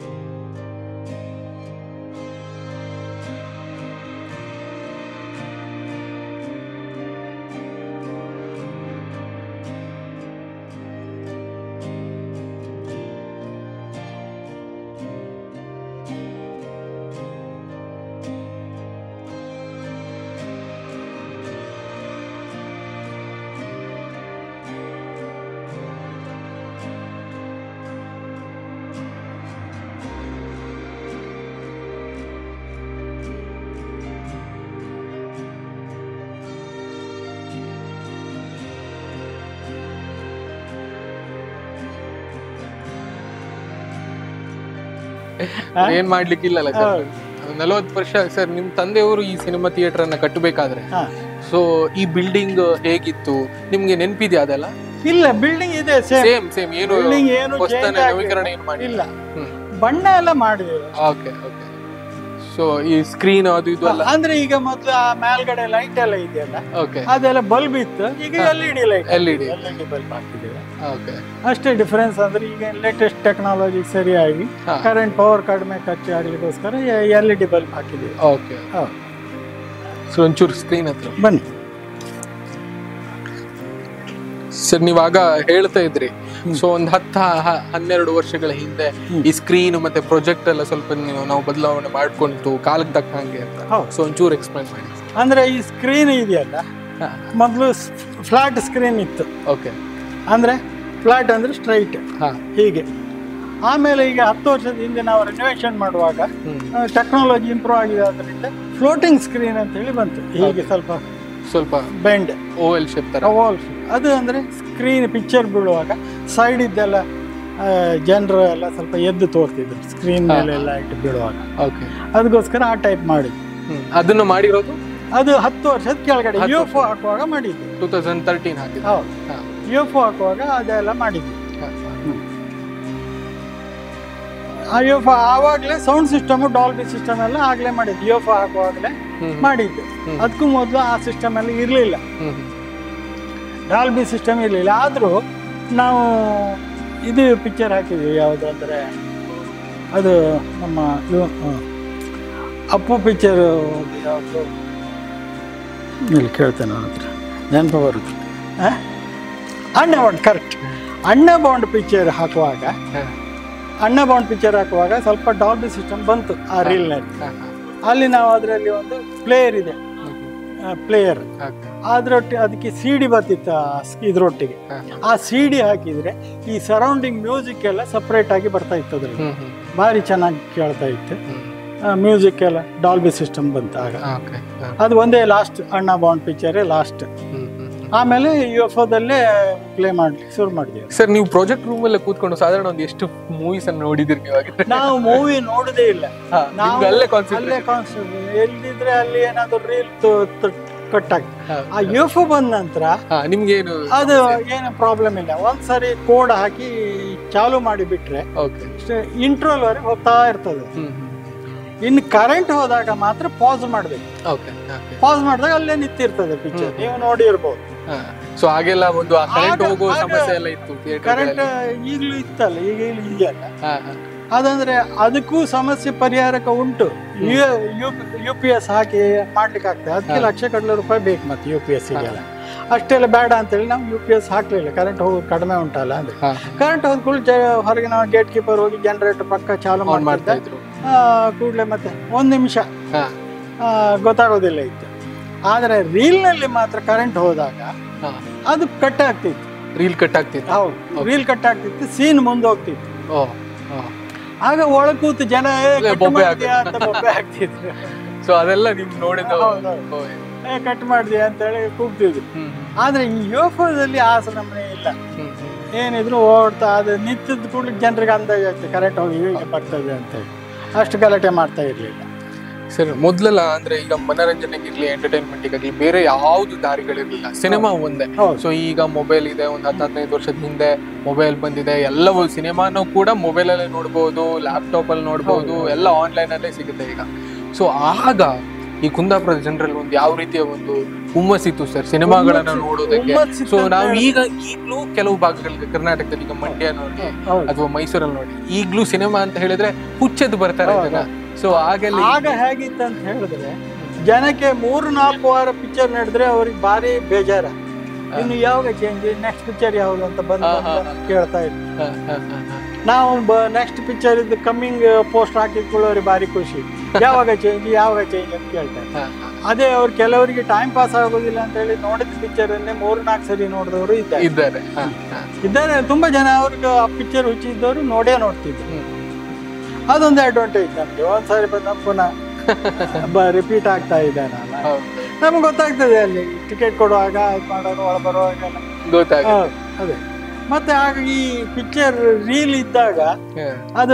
ಆ? ಏನ್ ಮಾಡ್ಲಿಕ್ಕಿಲ್ಲಲ್ಲ ಸರ್ ಹೌದು. ನಲವತ್ತು ವರ್ಷ ಸರ್ ನಿಮ್ ತಂದೆಯವರು ಈ ಸಿನಿಮಾ ಥಿಯೇಟರ್ ಅನ್ನ ಕಟ್ಟಬೇಕಾದ್ರೆ ಹಾ. ಸೊ ಈ ಬಿಲ್ಡಿಂಗ್ ಹೇಗಿತ್ತು ನಿಮ್ಗೆ ನೆನ್ಪಿದ್ಯಾ ಅದೆಲ್ಲ ಇಲ್ಲ ಬಿಲ್ಡಿಂಗ್ ಇದೆ ಸೇಮ್ ಸೇಮ್ ಸೇಮ್ ಏನು ಬಿಲ್ಡಿಂಗ್ ಏನು ಹೊಸ್ತಾನೆ change ಆಗಿಲ್ಲ. ನವೀಕರಣ ಏನು ಮಾಡಿ ಇಲ್ಲ ಹ್ಮ್ ಬಣ್ಣ ಎಲ್ಲ ಮಾಡಿದ್ದೇವೆ ಓಕೆ ಓಕೆ ಸೊ ಈ ಸ್ಕ್ರೀನ್ ಅದು ಇದು ಎಲ್ಲ ಅಂದ್ರೆ ಈಗ ಮೊದ್ಲು ಆ ಮೇಲ್ಗಡೆ ಲೈಟ್ ಎಲ್ಲ ಇದೆಯಲ್ಲ ಓಕೆ ಅದೆಲ್ಲ ಬಲ್ಬ್ ಇತ್ತು ಈಗ L E D light LED. L E D bulb ಹಾಕಿದ್ದೇವೆ ಓಕೆ ಅಷ್ಟೇ ಡಿಫರೆನ್ಸ್ ಅಂದ್ರೆ ಈಗ ಲೇಟೆಸ್ಟ್ ಟೆಕ್ನಾಲಜಿ ಸರಿಯಾಗಿ ಹಾ. ಕರೆಂಟ್ ಪವರ್ ಕಡಿಮೆ ಖರ್ಚು ಆಗ್ಲಿಕ್ಕೋಸ್ಕರ ಎಲ್ ಇ ಡಿ ಬಲ್ಬ್ ಹಾಕಿದ್ದೀವಿ ಓಕೆ ಹೌದು. ಸೊ ಒಂಚೂರು ಸ್ಕ್ರೀನ್ ಹತ್ರ ಬನ್ನಿ ಸರ್ ನೀವಾಗ ಹೇಳ್ತಾ ಇದ್ರಿ ಸೊ ಒಂದ್ ಹತ್ತ ಹ- ಹನ್ನೆರಡು ವರ್ಷಗಳ ಹಿಂದೆ ಹ್ಮ್. ಈ ಸ್ಕ್ರೀನ್ ಮತ್ತೆ ಪ್ರಾಜೆಕ್ಟ್ ಎಲ್ಲ ಸ್ವಲ್ಪ ನೀವು ನಾವು ಬದಲಾವಣೆ ಮಾಡ್ಕೊಂತು ಕಾಲಕ್ಕೆ ತಕ್ಕ ಹಾಗೆ ಅಂತ ಹೌದು. ಸೊ ಒಂಚೂರು ಎಕ್ಸ್ಪ್ಲೈನ್ ಮಾಡಿ ಅಂದ್ರೆ ಈ ಸ್ಕ್ರೀನ್ ಇದೆಯಲ್ಲ ಮೊದಲು ಫ್ಲಾಟ್ ಸ್ಕ್ರೀನ್ ಇತ್ತು ಓಕೆ ಅಂದ್ರೆ ಫ್ಲಾಟ್ ಅಂದ್ರೆ ಸ್ಟ್ರೈಟ್ ಹಾ ಹೀಗೆ ಆಮೇಲೆ ಈಗ ಹತ್ತು ವರ್ಷದ ಹಿಂದೆ ನಾವು ರಿನೋವೇಷನ್ ಮಾಡುವಾಗ ಹ್ಮ್ ಟೆಕ್ನಾಲಜಿ ಇಂಪ್ರೂವ್ ಆಗಿದೆ ಅದರಿಂದ ಫ್ಲೋಟಿಂಗ್ ಸ್ಕ್ರೀನ್ ಅಂತ ಹೇಳಿ ಬಂತು ಹೀಗೆ ಸ್ವಲ್ಪ ಸ್ವಲ್ಪ ಬೆಂಡ್ ಓವೆಲ್ ಶೇಪ್ ತರ ವಾಲ್ಸ್ ಅದು ಅಂದರೆ ಸ್ಕ್ರೀನ್ ಪಿಕ್ಚರ್ ಬೀಳುವಾಗ ಸೈಡ್ ಇದ್ದೆಲ್ಲ ಜನರು ಎಲ್ಲ ಸ್ವಲ್ಪ ಎದ್ದು ತೋರ್ತಿದ್ರು ಸ್ಕ್ರೀನ್ ಹಾ. ಮೇಲೆ ಎಲ್ಲ ಇಟ್ಟು ಬೀಳುವಾಗ ಓಕೆ ಅದಕ್ಕೋಸ್ಕರ ಆ ಟೈಪ್ ಮಾಡಿದ್ವಿ ಅದನ್ನು ಮಾಡಿರೋದು ಅದು ಹತ್ತು ವರ್ಷದ ಕೆಳಗಡೆ ಹತ್ತು ಯು ಎಫ್ ಹಾಕುವಾಗ ಮಾಡಿದ್ವಿ ಟೂ ತೌಸಂಡ್ ತರ್ಟೀನ್ ಹಾಕಿದ್ದು ಹೌದು ಹಾ. ಯು ಎಫ್ ಹಾಕುವಾಗ ಅದೆಲ್ಲ ಮಾಡಿದ್ವಿ ಹಾ. ಆ ಯು ಎಫ್ ಆವಾಗಲೇ ಸೌಂಡ್ ಸಿಸ್ಟಮು ಡಾಲ್ಬಿ ಸಿಸ್ಟಮ್ ಎಲ್ಲ ಆಗಲೇ ಮಾಡಿದ್ವಿ ಯು ಎಫ್ ಹಾಕುವಾಗಲೇ ಹ್ಮ್. ಮಾಡಿದ್ದು ಹ್ಮ್. ಅದಕ್ಕೂ ಮೊದಲು ಆ ಸಿಸ್ಟಮ್ ಎಲ್ಲ ಇರಲಿಲ್ಲ ಹ್ಮ್. ಡಾಲ್ಬಿ ಸಿಸ್ಟಮ್ ಇರಲಿಲ್ಲ ಆದರೂ ನಾವು ಇದು ಪಿಕ್ಚರ್ ಹಾಕಿದ್ವಿ ಯಾವುದು ಅಂದರೆ ಅದು ನಮ್ಮ ಇವ ಹ. ಅಪ್ಪು ಪಿಕ್ಚರ್ ಯಾವುದು ಇಲ್ಲಿ ಕೇಳ್ತೇನೆ ನನ್ನ ಹತ್ರ ನೆನಪು ಬರುತ್ತೆ ಆ? Anna bond correct Anna bond picture ಹಾಕುವಾಗ ಹಾ. ಅಣ್ಣ ಬಾಂಡ್ ಪಿಕ್ಚರ್ ಹಾಕುವಾಗ ಸ್ವಲ್ಪ ಡಾಲ್ಬಿ ಸಿಸ್ಟಮ್ ಬಂತು ಆ ರೀಲ್ನಲ್ಲಿ ಹಾ, ಹಾ. ಅಲ್ಲಿ ನಾವು ಅದರಲ್ಲಿ ಒಂದು ಪ್ಲೇಯರ್ ಇದೆ ಹ್ಮ್. Player Okay. ಅದ್ರೊಟ್ಟಿ ಅದಕ್ಕೆ ಸಿ ಡಿ ಬರ್ತಿತ್ತು ಆ ಸ್- ಇದ್ರೊಟ್ಟಿಗೆ ಹಾ. ಆ ಸಿ ಡಿ ಹಾಕಿದ್ರೆ ಈ ಸರೌಂಡಿಂಗ್ ಮ್ಯೂಸಿಕ್ ಎಲ್ಲ ಸಪ್ರೇಟ್ ಆಗಿ ಬರ್ತಾ ಇತ್ತು ಅದ್ರಲ್ಲಿ ಹ್ಮ್ ಹ್ಮ್ ಭಾರಿ ಚೆನ್ನಾಗಿ ಕೇಳ್ತಾ ಇತ್ತು ಹ್ಮ್ ಮ್ಯೂಸಿಕ್ ಎಲ್ಲ ಡಾಲ್ಬಿ ಸಿಸ್ಟಮ್ ಬಂತು ಆಗ ಓಕೆ ಅದು ಒಂದೇ ಲಾಸ್ಟ್ ಅಣ್ಣ ಬಾಂಡ್ ಪಿಕ್ಚರೇ ಲಾಸ್ಟ್ ಹ್ಮ್ ಹ್ಮ್ ಹ್ಮ್ ಆಮೇಲೆ ಯು ಎಫ್ ಓದಲ್ಲೇ ಪ್ಲೇ ಮಾಡ್ಲಿಕ್ಕೆ ಶುರು ಮಾಡಿದ್ವಿ ಸರ್ ನೀವು ಪ್ರಾಜೆಕ್ಟ್ ರೂಮ್ ಅಲ್ಲೇ ಕೂತ್ಕೊಂಡು ಸಾಧಾರಣ ಒಂದು ಎಷ್ಟು ಮೂವೀಸ್ ಅನ್ನು ನೋಡಿದಿರಿ ನೀವು ಹಾಗಿದ್ರೆ ನಾವು ಮೂವಿ ನೋಡುದೇ ಇಲ್ಲ ಹಾ, ನಾವು ನಿಮ್ಗೆ ಅಲ್ಲೇ ಅಲ್ಲೇ ಕಾನ್ಸಂಟ್ರೇಟ್ ಕಾನ್ಸೆಪ್ಟ್ ಎಲ್ಲಿದ್ರೆ ಅಲ್ಲಿ ಏನಾದ್ರು ರೀಲ್ ಕಟ್ ಆಗ್ತದೆ ಹಾ. ಆ ಯು ಎಫ್ ಬಂದ ನಂತರ ಹಾ ನಿಮ್ಗೆ ಏನು ಅದು ಏನು ಪ್ರಾಬ್ಲಮ್ ಇಲ್ಲ ಒಂದ್ಸರಿ ಕೋಡ್ ಹಾಕಿ ಚಾಲು ಮಾಡಿ ಬಿಟ್ರೆ ಓಕೆ ಇಂಟ್ರೋಲ್ ವರೆಗೆ ಹೋಗ್ತಾ ಇರ್ತದೆ ಹ್ಮ್ ಹ್ಮ್ ಇನ್ನು ಕರೆಂಟ್ ಹೋದಾಗ ಮಾತ್ರ ಪಾಸ್ ಮಾಡ್ಬೇಕು ಓಕೆ ಓಕೆ ಪಾಸ್ ಮಾಡಿದಾಗ ಅಲ್ಲೇ ನಿಂತಿರ್ತದೆ ಪಿಕ್ಚರ್ ನೀವು ನೋಡಿರ್ಬೋದು ಸೊ ಹಾಗೆಲ್ಲ ಒಂದು ಕರೆಂಟ್ ಆಗ- ಹೋಗೋ ಆಗ ಸಮಸ್ಯೆ ಎಲ್ಲ ಇತ್ತು ಕರೆಂಟ್ ಥಿಯೇಟರ್ ಈಗಲೂ ಇತ್ತಲ್ಲ ಈಗ ಇಲ್ಲಿ ಇದೆಯಲ್ಲ ಅದಂದ್ರೆ ಅದಕ್ಕೂ ಸಮಸ್ಯೆ ಪರಿಹಾರಕ್ಕೆ ಉಂಟು ಯು ಪಿ ಎಸ್ ಹಾಕಿ ಮಾಡ್ಲಿಕ್ಕೆ ಆಗ್ತದೆ ಅದಕ್ಕೆ ಹಾ. ಲಕ್ಷ ಕಡಲೆ ರೂಪಾಯಿ ಬೇಕು ಮತ್ತೆ ಯು ಪಿ ಎಸ್ ಗೆಲ್ಲ ಅಷ್ಟೆಲ್ಲ ಬೇಡ ಅಂತೇಳಿ ನಾವು ಯು ಪಿ ಎಸ್ ಹಾಕ್ಲಿಲ್ಲ ಕರೆಂಟ್ ಹೋಗೋದು ಕಡಿಮೆ ಉಂಟಲ್ಲ ಅಂದ್ರೆ ಕರೆಂಟ್ ಹೋದ ಕೂಡಲೇ ಹೊರಗೆ ನಾವು ಗೇಟ್ ಕೀಪರ್ ಹೋಗಿ ಜನರೇಟರ್ ಪಕ್ಕ ಚಾಲು ಆನ್ ಮಾಡ್ತಾ ಮಾಡ್ತಿದ್ದೆ ಇದ್ರು ಕೂಡಲೇ ಮತ್ತೆ ಒಂದು ನಿಮಿಷ ಹಾ ಆ, ಗೊತ್ತಾಗೋದಿಲ್ಲ ಇತ್ತು ಆದರೆ ರೀಲ್ನಲ್ಲಿ ಮಾತ್ರ ಕರೆಂಟ್ ಹೋದಾಗ ಹಾ ಅದು ಕಟ್ ಆಗ್ತಿತ್ತು ರೀಲ್ ಕಟ್ ಆಗ್ತಿತ್ತು ಹೌದು ರೀಲ್ ಕಟ್ ಆಗ್ತಿತ್ತು ಸೀನ್ ಮುಂದೆ ಹೋಗ್ತಿತ್ತು ಓ ಓ ಆಗ ಒಳ ಕೂತು ಜನ ಏ, ಇಲ್ಲ, cut ಬೊಬ್ಬೆ ಮಾಡ್ದ್ಯಾ ಅಂತ ಬೊಬ್ಬೆ ಆಗ್ತಿದ್ರು ಸೊ ಅದೆಲ್ಲ ನಿಮ್ ನೋಡಿದ ಹೌದು, ಹೌದು. ಏ ಕಟ್ ಮಾಡಿದ್ಯಾ ಅಂತೇಳಿ ಕೂಗ್ತಿದ್ರು ಹ್ಮ್ ಆದ್ರೆ ಈ ಯೋಫೋದಲ್ಲಿ ಆ ನಮ್ಮನೆ ಇಲ್ಲ ಹ್ಮ್ ಹ್ಮ್ ಏನಿದ್ರು ಓಡ್ತಾ ಅದು ನಿಂತಿದ್ದ ಕೂಡಲೇ ಜನರಿಗೆ ಅಂದಾಜು ಆಗ್ತದೆ ಕರೆಕ್ಟ್ ಹೋಗಿ ಈಗ ಬರ್ತದೆ ಅಂತೇಳಿ ಅಷ್ಟು ಗಲಾಟೆ ಮಾಡ್ತಾ ಇರ್ಲಿಲ್ಲ ಸರ್ ಮೊದ್ಲೆಲ್ಲ ಅಂದ್ರೆ ಈಗ ಮನರಂಜನೆಗಿರ್ಲಿ ಎಂಟರ್ಟೈನ್ಮೆಂಟ್ ಗಾಗ್ಲಿ ಬೇರೆ ಯಾವ್ದು ದಾರಿಗಳಿರ್ಲಿಲ್ಲ ಸಿನಿಮಾ ಒಂದೇ ಹೌದು ಸೊ ಈಗ ಮೊಬೈಲ್ ಇದೆ ಒಂದು ಹತ್ತು ಹದಿನೈದು ವರ್ಷದ ಹಿಂದೆ ಮೊಬೈಲ್ ಬಂದಿದೆ ಎಲ್ಲವೂ ಸಿನಿಮಾನು ಕೂಡ ಮೊಬೈಲ್ ಅಲ್ಲೇ ನೋಡ್ಬೋದು ಲ್ಯಾಪ್ಟಾಪ್ ಅಲ್ಲಿ ನೋಡ್ಬೋದು ಹೌದು. ಎಲ್ಲ ಆನ್ಲೈನ್ ಅಲ್ಲೇ ಸಿಗುತ್ತೆ ಈಗ ಸೊ ಆಗ ಈ ಕುಂದಾಪುರದ ಜನರಲ್ಲಿ ಒಂದು ಯಾವ ರೀತಿಯ ಒಂದು ಹುಮ್ಮಸ್ಸಿತ್ತು ಸರ್ ಸಿನಿಮಾಗಳನ್ನ ಹುಮ್ಮಸ್ಸು- ನೋಡೋದಕ್ಕೆ ಹುಮ್ಮಸ್ಸಿತ್ತು ಸೊ ಅಂತ ನಾವು ಹೇಳಿ- ಈಗ ಈಗಲೂ ಕೆಲವು ಭಾಗಗಳಲ್ಲಿ ಕರ್ನಾಟಕದಲ್ಲಿ ಈಗ ಮಂಡ್ಯ ನೋಡಿ ಹೌದು ಅಥವಾ ಮೈಸೂರಲ್ಲಿ ನೋಡಿ ಈಗ್ಲೂ ಸಿನಿಮಾ ಅಂತ ಹೇಳಿದ್ರೆ ಹುಚ್ಚೆದ್ದು ಬರ್ತಾರೆ ಹೌದು. ಜನ ಸೊ ಆಗೆಲ್ಲ ಆಗ ಹೇಗಿತ್ತು ಅಂತ ಹೇಳಿದ್ರೆ ಜನಕ್ಕೆ ಮೂರು ನಾಲ್ಕು ವಾರ ಪಿಕ್ಚರ್ ನಡೆದ್ರೆ ಅವ್ರಿಗೆ ಭಾರಿ ಬೇಜಾರ ಇನ್ನು ಯಾವಾಗ ಚೇಂಜ್ ನೆಕ್ಸ್ಟ್ ಪಿಕ್ಚರ್ ಯಾವ್ದು ಅಂತ ಬಂದು ಹಾ, ಹಾ, ಬಂದು ಕೇಳ್ತಾ ಇದ್ರು ಹ, ಹ, ಹ, ಹ. ನಾವು ನೆಕ್ಸ್ಟ್ ಪಿಕ್ಚರ್ ಇದ್ದು ಕಮ್ಮಿಂಗ್ ಪೋಸ್ಟ್ ಹಾಕಿಕೊಳ್ಳೋರಿಗೆ ಭಾರಿ ಖುಷಿ ಯಾವಾಗ ಚೇಂಜ್ ಯಾವಾಗ ಚೇಂಜ್ ಅಂತ ಕೇಳ್ತಾರೆ ಹ, ಹ. ಅದೇ ಅವ್ರು ಕೆಲವರಿಗೆ ಟೈಮ್ ಪಾಸ್ ಆಗೋದಿಲ್ಲ ಅಂತ ಹೇಳಿ ನೋಡಿದ ಪಿಕ್ಚರ್ ಅನ್ನೇ ಮೂರು ನಾಲ್ಕು ಸರಿ ನೋಡಿದವರು ಇದ್ದಾರೆ ಇದ್ದಾರೆ ಹ, ಹ. ಇದ್ದಾರೆ ತುಂಬಾ ಜನ ಅವ್ರಿಗೆ ಆ ಪಿಕ್ಚರ್ ಹುಚ್ಚಿದ್ದವರು ನೋಡೇ ನೋಡ್ತಿದ್ರು ಹ್ಮ್. ಅದೊಂದು ಅಡ್ವಾಂಟೇಜ್ ನಮ್ಗೆ ಒಂದ್ಸಾರಿ ಬಂದ ಪುನಃ ರಿಪೀಟ್ ಆಗ್ತಾ ಇದ್ದಾನಲ್ಲ ಹೌದು. ನಮ್ಗೆ ಗೊತ್ತಾಗ್ತದೆ ಅಲ್ಲಿ ಟಿಕೆಟ್ ಕೊಡುವಾಗ ಇದು ಮಾಡೋರು ಒಳ ಬರುವಾಗೆಲ್ಲ ಗೊತ್ತಾಗುತ್ತೆ ಹೌದು, ಅದೇ ಮತ್ತೆ ಆಗ ಈ ಪಿಕ್ಚರ್ ರೀಲ್ ಇದ್ದಾಗ ಹ. ಅದು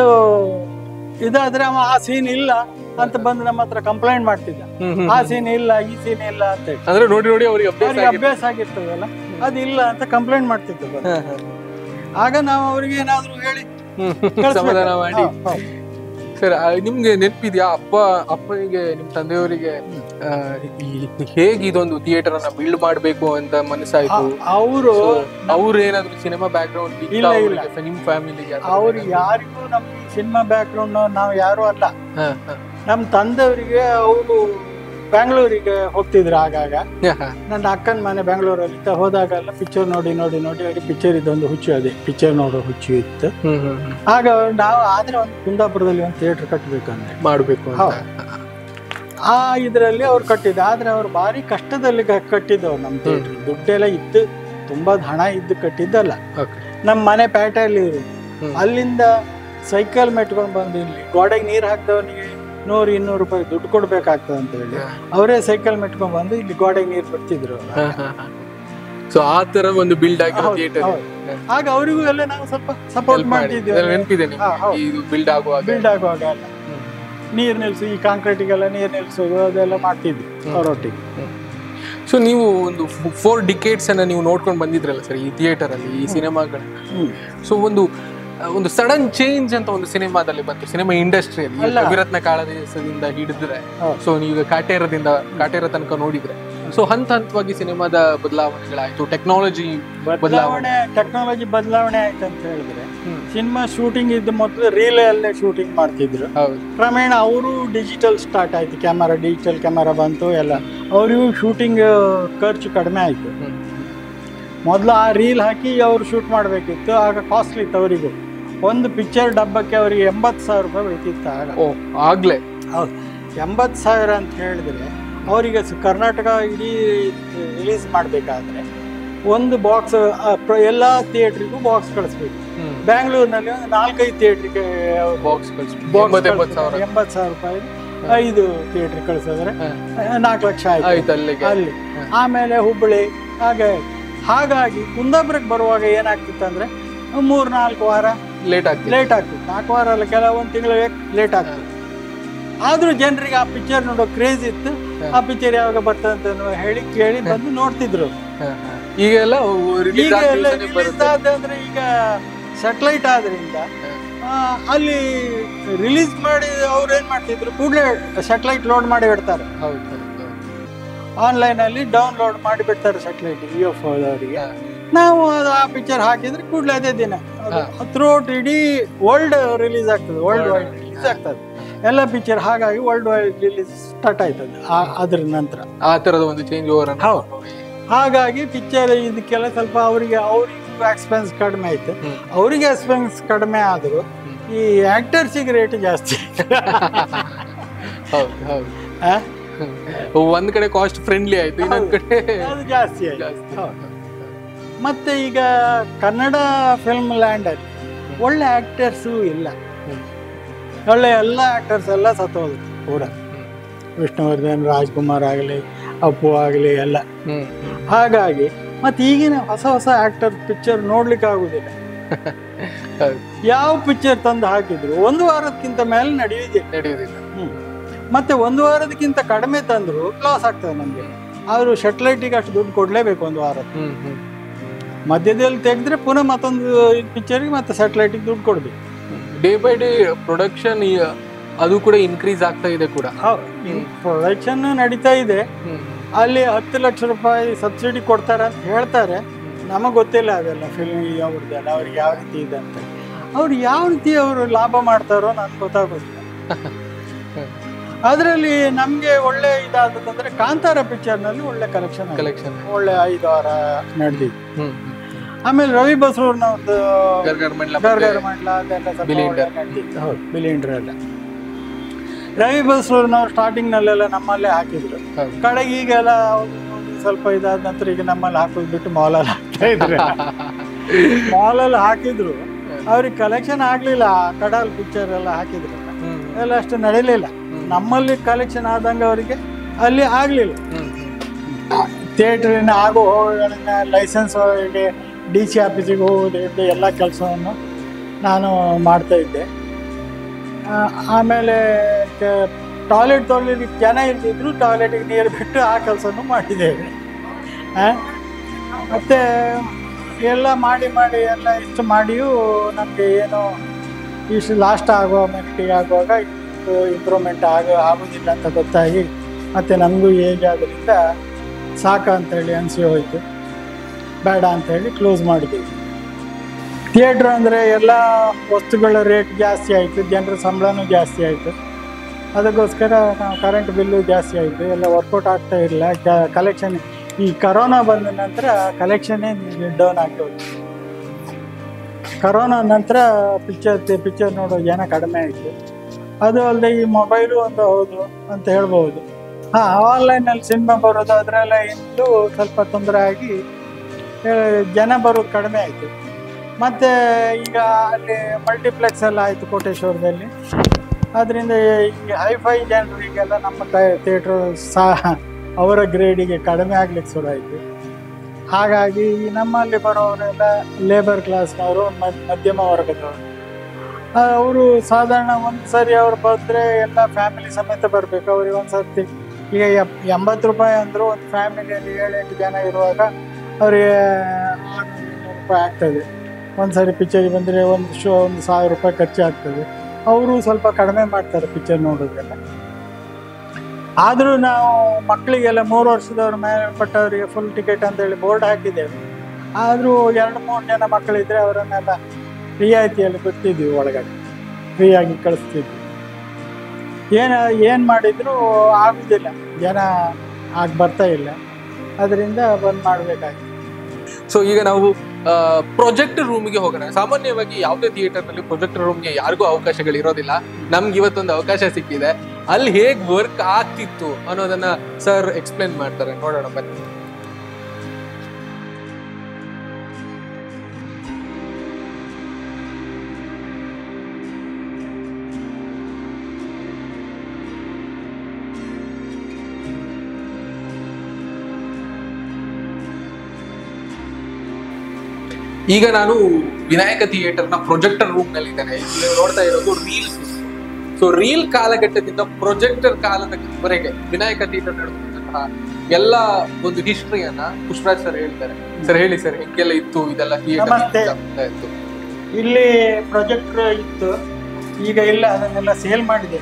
ಇದಾದ್ರೆ ಅವ ಆ ಸೀನ್ ಇಲ್ಲ ಅಂತ ಬಂದು ನಮ್ಮ ಹತ್ರ ಕಂಪ್ಲೇಂಟ್ ಮಾಡ್ತಿದ್ದ ಹ್ಮ್, ಹ್ಮ್, ಆ ಹ್ಮ್. ಸೀನ್ ಇಲ್ಲ ಈ ಸೀನ್ ಇಲ್ಲ ಅಂತ ಹೇಳಿ ಅಂದ್ರೆ ನೋಡಿ ನೋಡಿ ಅವ್ರಿಗೆ ಅಭ್ಯಾಸ ಅವ್ರಿಗೆ ಆಗಿದೆ. ಅಭ್ಯಾಸ ಆಗಿರ್ತದಲ್ಲ ಅದು ಇಲ್ಲ ಅಂತ ಕಂಪ್ಲೇಂಟ್ ಮಾಡ್ತಿದ್ದ ಬಂದು. ಹ, ಹ. ಆಗ ನಾವು ಅವ್ರಿಗೆ ಏನಾದ್ರು ಹೇಳಿ ಹ್ಮ್. ಕಳ್ಸ್ಬೇಕು. ಸಮಾಧಾನ ಮಾಡಿ ಹೌದು, ಹೌದು. ಸರ್ ಆ, ನಿಮ್ಗೆ ನೆನಪಿದ್ಯಾ ಅಪ್ಪ ಅಪ್ಪನಿಗೆ ನಿಮ್ ತಂದೆಯವರಿಗೆ ಆ, ಈ- ಹೇಗೆ ಇದೊಂದು ಥಿಯೇಟರ್ ಅನ್ನ ಬಿಲ್ಡ್ ಮಾಡ್ಬೇಕು ಅಂತ ಮನಸ್ಸಾಯ್ತು ಅವರು ಅವ್ರು ಏನಾದ್ರು ಸಿನಿಮಾ ಬ್ಯಾಕ್ ಗ್ರೌಂಡ್ ಇಲ್ಲ, ಇಲ್ಲ. ನಿಮ್ ಫ್ಯಾಮಿಲಿಗೆ ಅವ್ರು ಯಾರಿಗೂ ನಮ್ ಸಿನಿಮಾ ಬ್ಯಾಕ್ ಗ್ರೌಂಡ್ ನಾವು ಯಾರು ಅಲ್ಲ ನಮ್ಮ ತಂದೆಯವರಿಗೆ ಅವರು ಬ್ಯಾಂಗ್ಳೂರಿಗೆ ಹೋಗ್ತಿದ್ರು ಆಗಾಗ ನನ್ನ ಅಕ್ಕನ ಮನೆ ಬೆಂಗಳೂರಲ್ಲಿ ಇತ್ತ ಹೋದಾಗೆಲ್ಲ ಪಿಕ್ಚರ್ ನೋಡಿ ನೋಡಿ ನೋಡಿ ಅವ್ರಿಗೆ ಪಿಕ್ಚರ್ ಇದೊಂದು ಹುಚ್ಚು ಅದೇ ಪಿಕ್ಚರ್ ನೋಡೋ ಹುಚ್ಚು ಇತ್ತು ಆಗ ನಾವು ಆದ್ರೆ ಒಂದು ಕುಂದಾಪುರದಲ್ಲಿ ಒಂದು ಥಿಯೇಟರ್ ಕಟ್ಟಬೇಕಂದ್ರೆ ಮಾಡ್ಬೇಕು ಅಂತ ಹೌದು. ಆ ಇದರಲ್ಲಿ ಅವ್ರು ಕಟ್ಟಿದ್ದು ಆದ್ರೆ ಅವ್ರು ಭಾರಿ ಕಷ್ಟದಲ್ಲಿ ಕ- ಕಟ್ಟಿದ್ದವ್ರು ನಮ್ಮ ಥಿಯೇಟರ್ ದುಡ್ಡೆಲ್ಲ ಇತ್ತು ತುಂಬಾ ಹಣ ಇದ್ದು ಕಟ್ಟಿದ್ದಲ್ಲ Okay. ನಮ್ಮ ಮನೆ ಪೇಟೆಯಲ್ಲಿ ಇರೋದು ಹ್ಮ್. ಅಲ್ಲಿಂದ ಸೈಕಲ್ ಮೆಟ್ಕೊಂಡು ಬಂದು ಇಲ್ಲಿ ಗೋಡೆಗೆ ನೀರು ಹಾಕ್ದವನಿಗೆ ನೂರು ಇನ್ನೂರು ರೂಪಾಯಿ ದುಡ್ಡು ಕೊಡ್ಬೇಕಾಗ್ತದೆ ಅಂತ ಹೇಳಿ ಅವರೇ ಸೈಕಲ್ ಮೆಟ್ಕೊಂಡ್ ಬಂದು ಇಲ್ಲಿ ಗೋಡೆಗೆ ನೀರು ಬಿಡ್ತಿದ್ರು ಅವ್ರು. ಸೊ ಆ ತರ ಒಂದು ಬಿಲ್ಡ್ ಆಗಿರೋ ಹೌದು, ಥಿಯೇಟರ್ ಹೌದು. ಆಗ ಅವರಿಗೂ ಎಲ್ಲ ನಾವು ಸ್ವಲ್ಪ ಸಪೋರ್ಟ್ ಮಾಡ್ತಿದ್ವಿ ನೆನಪಿದೆ ಹಾ, ಹೌದು. ಇದು ಬಿಲ್ಡ್ ಆಗುವಾಗ ಬಿಲ್ಡ್ ಆಗುವಾಗ ಎಲ್ಲ ನೀರು ನಿಲ್ಸಿ ಈ ಕಾಂಕ್ರೀಟಿಗೆಲ್ಲ ನೀರು ನಿಲ್ಸೋದು ಅದೆಲ್ಲ ಮಾಡ್ತಿದ್ವಿ ಅವರೊಟ್ಟಿಗೆ ಸೊ ನೀವು ಒಂದು ಫೋರ್ ಡಿಕೇಟ್ಸ್ ಅನ್ನ ನೀವು ನೋಡ್ಕೊಂಡು ಬಂದಿದ್ರಲ್ಲ ಸರ್ ಈ ಥಿಯೇಟರ್ ಅಲ್ಲಿ ಈ ಸಿನಿಮಾಗಳನ್ನ ಹ್ಮ್. ಸೊ ಒಂದು ಆ, ಒಂದು ಸಡನ್ ಚೇಂಜ್ ಅಂತ ಒಂದು ಸಿನಿಮಾದಲ್ಲಿ ಬಂತು ಸಿನಿಮಾ ಇಂಡಸ್ಟ್ರಿಯಲ್ಲಿ ಅಲ್ಲ. ಕವಿರತ್ನ ಕಾಳದೇಶದಿಂದ ಹಿಡಿದ್ರೆ ಹೌದು. ಸೊ ನೀವು ಕಾಟೇರದಿಂದ ಕಾಟೇರ ತನಕ ನೋಡಿದ್ರೆ ಸೊ ಹಂತ ಹಂತವಾಗಿ ಸಿನಿಮಾದ ಬದಲಾವಣೆಗಳಾಯ್ತು ಟೆಕ್ನಾಲಜಿ ಬದಲಾವಣೆ ಟೆಕ್ನಾಲಜಿ ಬದಲಾವಣೆ ಆಯ್ತು ಅಂತ ಹೇಳಿದ್ರೆ ಹ್ಮ್. ಸಿನಿಮಾ ಶೂಟಿಂಗ್ ಇದ್ದ ಮೊದಲು ರೀಲ್ ಅಲ್ಲೇ ಶೂಟಿಂಗ್ ಮಾಡ್ತಿದ್ರು ಹೌದು ಕ್ರಮೇಣ ಅವರು ಡಿಜಿಟಲ್ ಸ್ಟಾರ್ಟ್ ಆಯ್ತು ಕ್ಯಾಮರಾ ಡಿಜಿಟಲ್ ಕ್ಯಾಮರಾ ಬಂತು ಎಲ್ಲ ಅವರಿಗೂ ಶೂಟಿಂಗ್ ಖರ್ಚು ಕಡಿಮೆ ಆಯ್ತು ಹ್ಮ್. ಮೊದಲು ಆ ರೀಲ್ ಹಾಕಿ ಅವ್ರು ಶೂಟ್ ಮಾಡಬೇಕಿತ್ತು ಆಗ ಕಾಸ್ಟ್ಲಿ ಇತ್ತು ಅವರಿಗೂ ಒಂದು ಪಿಕ್ಚರ್ ಡಬ್ಬಕ್ಕೆ ಅವರಿಗೆ ಎಂಬತ್ತು ಸಾವಿರ ರೂಪಾಯಿ ಬೀಳ್ತಿತ್ತು ಆಗ ಓ ಆಗ್ಲೇ ಹೌದು ಎಂಬತ್ತು ಸಾವಿರ ಅಂತ ಹೇಳಿದ್ರೆ ಅವರಿಗೆ ಸ- ಕರ್ನಾಟಕ ಇಡೀ ರಿಲೀಸ್ ಮಾಡಬೇಕಾದ್ರೆ ಒಂದು ಬಾಕ್ಸ್ ಎಲ್ಲ ಥಿಯೇಟ್ರಿಗೂ ಬಾಕ್ಸ್ ಕಳಿಸ್ಬೇಕು ಹ್ಮ್ ಬ್ಯಾಂಗ್ಳೂರಿನಲ್ಲಿ ಒಂದು ನಾಲ್ಕೈದು ಥಿಯೇಟ್ರಿಗೆ ಬಾಕ್ಸ್ ಬಾಕ್ಸ್ ಎಂಬತ್ತು ಎಂಬತ್ತು ಸಾವಿರ ಎಂಬತ್ತು ಸಾವಿರ ರೂಪಾಯಿ ಐದು ಥಿಯೇಟ್ರ್ ಕಳಿಸಿದ್ರೆ ಹಾ. ನಾಲ್ಕು ಲಕ್ಷ ಆಯ್ತು ಆಯ್ತು ಅಲ್ಲಿಗೆ ಅಲ್ಲಿ ಹಾ. ಆಮೇಲೆ ಹುಬ್ಬಳ್ಳಿ ಹಾಗೆ ಹಾಗಾಗಿ ಕುಂದಾಪುರಕ್ಕೆ ಬರುವಾಗ ಏನಾಗ್ತಿತ್ತು ಅಂದ್ರೆ ಮೂರ್ ನಾಲ್ಕು ವಾರ ಲೇಟ್ ಆಗ್ತಿದೆ ಲೇಟ್ ಆಗ್ತಿತ್ತು ನಾಲ್ಕು ವಾರ ಅಲ್ಲ ಕೆಲವೊಂದು ತಿಂಗಳು ಲೇಟ್ ಆಗ್ತಿತ್ತು ಆದ್ರೂ ಜನರಿಗೆ ಆ ಪಿಕ್ಚರ್ ನೋಡೋ ಕ್ರೇಜ್ ಇತ್ತು ಹಾ. ಆ ಪಿಕ್ಚರ್ ಯಾವಾಗ ಬರ್ತದೆ ಅಂತ ಹೇಳಿ ಕೇಳಿ ಬಂದು ನೋಡ್ತಿದ್ರು ಹಾ, ಹಾ. ಈಗೆಲ್ಲ ರಿಲೀಸ್ ಈಗ ಎಲ್ಲ ಆಗಿ release ಬರುತ್ತೆ ಆದಂದ್ರೆ ಈಗ ಸೆಟಲೈಟ್ ಆದ್ರಿಂದ ಆ, ಅಲ್ಲಿ ರಿಲೀಸ್ ಮಾಡಿ ಅವ್ರು ಏನ್ ಮಾಡ್ತಿದ್ರು ಕೂಡಲೇ ಸೆಟಲೈಟ್ ಲೋಡ್ ಮಾಡಿ ಬಿಡ್ತಾರೆ ಹೌದು ಹೌದು, ಹೌದು. ಆನ್ಲೈನ್ ಅಲ್ಲಿ ಡೌನ್ಲೋಡ್ ಮಾಡಿ ಬಿಡ್ತಾರೆ ಸೆಟಲೈಟ್ ವಿ ಎಫ್ ಅವರಿಗೆ ಹಾ. ನಾವು ಅದು ಆ ಪಿಕ್ಚರ್ ಹಾಕಿದ್ರೆ ಕೂಡಲೇ ಅದೇ ದಿನ ಥ್ರೂಔಟ್ ಇಡೀ ವರ್ಲ್ಡ್ ರಿಲೀಸ್ ಆಗ್ತದೆ ವರ್ಲ್ಡ್ ವೈಡ್ ರಿಲೀಸ್ ಆಗ್ತದೆ ಎಲ್ಲ ಪಿಕ್ಚರ್ ಹಾಗಾಗಿ ವರ್ಲ್ಡ್ ವೈಡ್ ರಿಲೀಸ್ ಸ್ಟಾರ್ಟ್ ಆಯ್ತದೆ ಆ- ಅದ್ರ ನಂತರ ಆ ತರದ ಒಂದು ಚೇಂಜ್ ಓವರ್ ಹೌದು. ಹಾಗಾಗಿ ಪಿಕ್ಚರ್ ಇದಕ್ಕೆಲ್ಲ ಸ್ವಲ್ಪ ಅವರಿಗೆ ಅವ್ರಿಗೆ ಎಕ್ಸ್ಪೆನ್ಸ್ ಕಡಿಮೆ ಆಯ್ತು ಹ್ಮ್. ಅವರಿಗೆ ಎಕ್ಸ್ಪೆನ್ಸ್ ಕಡಿಮೆ ಆದ್ರು ಈ ಆಕ್ಟರ್ಸಿಗೆ ರೇಟ್ ಜಾಸ್ತಿ ಹೌದು ಹೌದು ಆ? ಒಂದ್ ಕಡೆ ಕಾಸ್ಟ್ ಫ್ರೆಂಡ್ಲಿ ಆಯ್ತು ಇನ್ನೊಂದ್ ಕಡೆ ಅದು ಜಾಸ್ತಿ ಆಯ್ತು ಜಾಸ್ತಿ. ಹೌದು. ಮತ್ತೆ ಈಗ ಕನ್ನಡ ಫಿಲ್ಮ್ ಲ್ಯಾಂಡ್ ಅಲ್ಲಿ ಒಳ್ಳೆ ಆಕ್ಟರ್ಸು ಇಲ್ಲ ಹ್ಮ್. ಒಳ್ಳೆ ಎಲ್ಲ ಆಕ್ಟರ್ಸ್ ಎಲ್ಲ ಸತ್ತೋದ್ರು ಕೂಡ ವಿಷ್ಣುವರ್ಧನ್ ರಾಜ್ಕುಮಾರ್ ಆಗಲಿ ಅಪ್ಪು ಆಗಲಿ ಎಲ್ಲ ಹ್ಮ್ ಹ್ಮ್. ಹಾಗಾಗಿ ಮತ್ತೆ ಈಗಿನ ಹೊಸ ಹೊಸ ಆಕ್ಟರ್ ಪಿಕ್ಚರ್ ನೋಡ್ಲಿಕ್ಕೆ ಆಗುದಿಲ್ಲ ಹೌದು. ಯಾವ ಪಿಕ್ಚರ್ ತಂದು ಹಾಕಿದ್ರು ಒಂದು ವಾರಕ್ಕಿಂತ ಮೇಲೆ ನಡೆಯುವುದಿಲ್ಲ ನಡೆಯುವುದಿಲ್ಲ ಹ್ಮ್. ಮತ್ತೆ ಒಂದು ವಾರದಕ್ಕಿಂತ ಕಡಿಮೆ ತಂದ್ರು ಲಾಸ್ ಆಗ್ತದೆ ನಮಗೆ ಆದ್ರೂ ಸೆಟಲೈಟಿಗೆ ಅಷ್ಟು ದುಡ್ಡು ಕೊಡ್ಲೇಬೇಕು ಒಂದು ವಾರ ಹ್ಮ್ ಹ್ಮ್ ಮಧ್ಯದಲ್ಲಿ ತೆಗೆದ್ರೆ ಪುನಃ ಮತ್ತೊಂದು ಪಿಕ್ಚರ್ಗೆ ಮತ್ತೆ ಸ್ಯಾಟಲೈಟಿಗೆ ದುಡ್ಡು ಕೊಡ್ಬೇಕು ಡೇ ಬೈ ಡೇ ಪ್ರೊಡಕ್ಷನ್ ಅದು ಕೂಡ ಇನ್ಕ್ರೀಸ್ ಆಗ್ತಾ ಇದೆ ಕೂಡ ಪ್ರೊಡಕ್ಷನ್ ನಡೀತಾ ಇದೆ ಹ್ಮ್. ಅಲ್ಲಿ ಹತ್ತು ಲಕ್ಷ ರೂಪಾಯಿ ಸಬ್ಸಿಡಿ ಕೊಡ್ತಾರೆ ಅಂತ ಹೇಳ್ತಾರೆ ನಮಗೆ ಗೊತ್ತಿಲ್ಲ ಅದೆಲ್ಲ ಫಿಲ್ಮ್ ಅವ್ರದ್ದೆಲ್ಲ ಅವ್ರಿಗೆ ಯಾವ ರೀತಿ ಇದೆ ಅಂತ ಅವ್ರು ಯಾವ ರೀತಿ ಅವರು ಲಾಭ ಮಾಡ್ತಾರೋ ನನ್ಗೆ ಗೊತ್ತಾಗೋದಿಲ್ಲ ಅದರಲ್ಲಿ ನಮಗೆ ಒಳ್ಳೆ ಇದಾದದಂದ್ರೆ ಕಾಂತಾರ ಪಿಕ್ಚರ್ನಲ್ಲಿ ಒಳ್ಳೆ ಕಲೆಕ್ಷನ್ ಕಲೆಕ್ಷನ್ ಒಳ್ಳೆ ಐದು ವಾರ ನಡೆದಿದೆ ಹ್ಮ್ ಆಮೇಲೆ ರವಿ ಬಸರೂರ್ನವ್ರದ್ದು ಗರ್ಗರ್ ಮಂಡ್ಲ ಗರ್ಗರ್ ಮಂಡ್ಲ ಅದೆಲ್ಲ ಸ್ವಲ್ಪ ಬಿಲಿಂಡರ್. ಒಳ್ಳೆ ನಡೀತಿತ್ತು. ಹೌದು ಬಿಲಿಂಡರ್ ಎಲ್ಲ ರವಿ ಬಸರೂರ್ನವ್ರು ಸ್ಟಾರ್ಟಿಂಗ್ ನಲ್ಲೆಲ್ಲ ನಮ್ಮಲ್ಲೇ ಹಾಕಿದ್ರು ಹೌದು. ಕಡೆಗೆ ಈಗೆಲ್ಲ ಅವ್ರು ಸ್ವಲ್ಪ ಇದಾದ ನಂತರ ಈಗ ನಮ್ಮಲ್ಲಿ ಹಾಕೋದು ಬಿಟ್ಟು ಮಾಲಲ್ಲಿ ಹಾಕ್ತಾ ಇದ್ರೆ ಮಾಲಲ್ಲಿ ಹಾಕಿದ್ರು ಅವ್ರಿಗೆ ಕಲೆಕ್ಷನ್ ಆಗ್ಲಿಲ್ಲ ಆ ಕಡಲ್ ಪಿಕ್ಚರ್ ಎಲ್ಲ ಹಾಕಿದ್ರಲ್ಲ ಹ್ಮ್ ಎಲ್ಲ ಅಷ್ಟು ನಡೀಲಿಲ್ಲ ನಮ್ಮಲ್ಲಿ ಕಲೆಕ್ಷನ್ ಆದಂಗೆ ಅವರಿಗೆ ಅಲ್ಲಿ ಆಗ್ಲಿಲ್ಲ ಹ್ಮ್ ಹ್ಮ್. ಥಿಯೇಟ್ರಿನ ಆಗೋ ಹೋಗೋಗಳನ್ನ ಲೈಸೆನ್ಸ್ ಅವರಿಗೆ ಡಿ ಸಿ ಆಫೀಸಿಗೆ ಹೋಗೋದು ಇದು ಎಲ್ಲ ಕೆಲಸವನ್ನು ನಾನು ಮಾಡ್ತಾ ಇದ್ದೆ ಆ, ಆಮೇಲೆ ಟಾಯ್ಲೆಟ್ ತೊಗೊಳ್ಲಿಕ್ಕೆ ಜನ ಇರ್ತಿದ್ರು ಟಾಯ್ಲೆಟಿಗೆ ನೀರು ಬಿಟ್ಟು ಆ ಕೆಲಸನೂ ಮಾಡಿದ್ದೇವೆ ಆ, ಮತ್ತೆ ಎಲ್ಲ ಮಾಡಿ ಮಾಡಿ ಎಲ್ಲ ಇಷ್ಟು ಮಾಡಿಯೂ ನಮಗೆ ಏನು ಇಷ್ಟು ಲಾಸ್ಟ್ ಆಗೋ ಮೆಟ್ಟಿಗೆ ಆಗುವಾಗ ಇಂಪ್ರೂವ್ಮೆಂಟ್ ಆಗ ಆಗೋದಿಲ್ಲ ಅಂತ ಗೊತ್ತಾಗಿ ಮತ್ತು ನಮಗೂ ಏಜ್ ಆಗೋದ್ರಿಂದ ಸಾಕ ಅಂತೇಳಿ ಅನಿಸಿ ಹೋಯಿತು ಬೇಡ ಅಂತೇಳಿ ಕ್ಲೋಸ್ ಮಾಡಿದ್ದೀವಿ ಥಿಯೇಟ್ರ್ ಅಂದರೆ ಎಲ್ಲ ವಸ್ತುಗಳ ರೇಟ್ ಜಾಸ್ತಿ ಆಯಿತು ಜನರ ಸಂಬಳನೂ ಜಾಸ್ತಿ ಆಯಿತು ಅದಕ್ಕೋಸ್ಕರ ನಾವು ಕರೆಂಟ್ ಬಿಲ್ಲು ಜಾಸ್ತಿ ಆಯಿತು ಎಲ್ಲ ವರ್ಕೌಟ್ ಆಗ್ತಾ ಇಲ್ಲ ಕಲೆಕ್ಷನ್ ಈ ಕರೋನಾ ಬಂದ ನಂತರ ಕಲೆಕ್ಷನ್ನೇ ಡೌನ್ ಆಗಿ ಹೋಯ್ತು ಕರೋನಾ ನಂತರ ಪಿಕ್ಚರ್ ಪಿಕ್ಚರ್ ನೋಡೋ ಜನ ಕಡಿಮೆ ಆಯಿತು ಅದು ಅಲ್ಲದೆ ಈ ಮೊಬೈಲು ಒಂದು ಹೌದು ಅಂತ ಹೇಳ್ಬೋದು ಹಾಂ ಆನ್ಲೈನಲ್ಲಿ ಸಿನಿಮಾ ಬರೋದು ಅದರೆಲ್ಲ ಇಂದು ಸ್ವಲ್ಪ ತೊಂದರೆ ಆಗಿ ಆ, ಜನ ಬರೋದು ಕಡಿಮೆ ಆಯಿತು ಮತ್ತು ಈಗ ಅಲ್ಲಿ ಮಲ್ಟಿಪ್ಲೆಕ್ಸ್ ಎಲ್ಲ ಆಯಿತು ಕೋಟೇಶ್ವರದಲ್ಲಿ ಅದರಿಂದ ಈ ಹೈಫೈ ಜನರಿಗೆಲ್ಲ ನಮ್ಮ ಥಿಯೇಟ್ರು ಸಹ ಅವರ ಗ್ರೇಡಿಗೆ ಕಡಿಮೆ ಆಗ್ಲಿಕ್ಕೆ ಶುರು ಆಯಿತು ಹಾಗಾಗಿ ಈ ನಮ್ಮಲ್ಲಿ ಬರೋರೆಲ್ಲ ಲೇಬರ್ ಕ್ಲಾಸ್ನವರು ಮ- ಮಧ್ಯಮ ವರ್ಗದವರು ಅವರು ಸಾಧಾರಣ ಒಂದು ಸರಿ ಅವ್ರು ಬಂದರೆ ಎಲ್ಲ ಫ್ಯಾಮಿಲಿ ಸಮೇತ ಬರಬೇಕು ಅವ್ರಿಗೆ ಒಂದು ಸರ್ತಿ ಈಗ ಎಪ್- ಎಂಬತ್ತು ರೂಪಾಯಿ ಅಂದರು ಒಂದು ಫ್ಯಾಮಿಲಿಯಲ್ಲಿ ಏಳೆಂಟು ಜನ ಇರುವಾಗ ಅವರಿಗೆ ಆರುನೂರು ಇನ್ನೂರು ರೂಪಾಯಿ ಆಗ್ತದೆ ಒಂದು ಸರಿ ಪಿಕ್ಚರಿಗೆ ಬಂದರೆ ಒಂದು ಶೋ ಒಂದು ಸಾವಿರ ರೂಪಾಯಿ ಖರ್ಚು ಆಗ್ತದೆ ಅವರು ಸ್ವಲ್ಪ ಕಡಿಮೆ ಮಾಡ್ತಾರೆ ಪಿಕ್ಚರ್ ನೋಡೋದೆಲ್ಲ ಆದರೂ ನಾವು ಮಕ್ಕಳಿಗೆಲ್ಲ ಮೂರು ವರ್ಷದವ್ರ ಮೇಲ್ಪಟ್ಟವರಿಗೆ ಫುಲ್ ಟಿಕೆಟ್ ಅಂತೇಳಿ ಬೋರ್ಡ್ ಹಾಕಿದ್ದೇವೆ ಆದರೂ ಎರಡು ಮೂರು ಜನ ಮಕ್ಕಳಿದ್ರೆ ಅವರನ್ನೆಲ್ಲ ರಿಯಾಯಿತಿಯಲ್ಲಿ ಬಿಡ್ತಿದ್ವಿ ಒಳಗಡೆ ಫ್ರೀಯಾಗಿ ಕಳಿಸ್ತಿದ್ವಿ ಏನು ಏನು ಮಾಡಿದರೂ ಆಗುದಿಲ್ಲ ಜನ ಆಗಿ ಬರ್ತಾ ಇಲ್ಲ ಅದರಿಂದ ಬಂದ್ ಮಾಡಬೇಕಾಗಿ ಸೊ ಈಗ ನಾವು ಪ್ರೊಜೆಕ್ಟ್ ರೂಮ್ಗೆ ಹೋಗೋಣ ಸಾಮಾನ್ಯವಾಗಿ ಯಾವುದೇ ಥಿಯೇಟರ್ ನಲ್ಲಿ ಪ್ರೊಜೆಕ್ಟ್ ರೂಮ್ಗೆ ಯಾರಿಗೂ ಅವಕಾಶಗಳು ಇರೋದಿಲ್ಲ ನಮ್ಗೆ ಇವತ್ತೊಂದು ಅವಕಾಶ ಸಿಕ್ಕಿದೆ ಅಲ್ಲಿ ಹೇಗ್ ವರ್ಕ್ ಆಗ್ತಿತ್ತು ಅನ್ನೋದನ್ನ ಸರ್ ಎಕ್ಸ್ಪ್ಲೇನ್ ಮಾಡ್ತಾರೆ ನೋಡೋಣ ಬನ್ನಿ ಈಗ ನಾನು ವಿನಾಯಕ ಥಿಯೇಟರ್ ನ ಪ್ರೊಜೆಕ್ಟರ್ ರೂಮ್ ನಲ್ಲಿ ಇದ್ದೇನೆ ಇಲ್ಲಿ ನೀವು ನೋಡ್ತಾ ಇರೋದು ರೀಲ್ ಸೊ ರೀಲ್ ಕಾಲಘಟ್ಟದಿಂದ ಪ್ರೊಜೆಕ್ಟರ್ ಕಾಲದವರೆಗೆ ವಿನಾಯಕ ಥಿಯೇಟರ್ ನಡೆದಂತಹ ಎಲ್ಲ ಒಂದು ಹಿಸ್ಟ್ರಿಯನ್ನ ಪುಷ್ಪರಾಜ್ ಸರ್ ಹೇಳ್ತಾರೆ ಸರ್ ಹೇಳಿ ಸರ್ ಹೆಂಗೆಲ್ಲ ಇತ್ತು ಇದೆಲ್ಲ ನಮಸ್ತೆ. ಥಿಯೇಟರ್ ಇತ್ತು ಇಲ್ಲಿ ಪ್ರಾಜೆಕ್ಟ್ ಇತ್ತು ಈಗ ಇಲ್ಲ ಅದನ್ನೆಲ್ಲ ಸೇಲ್ ಮಾಡಿದೆ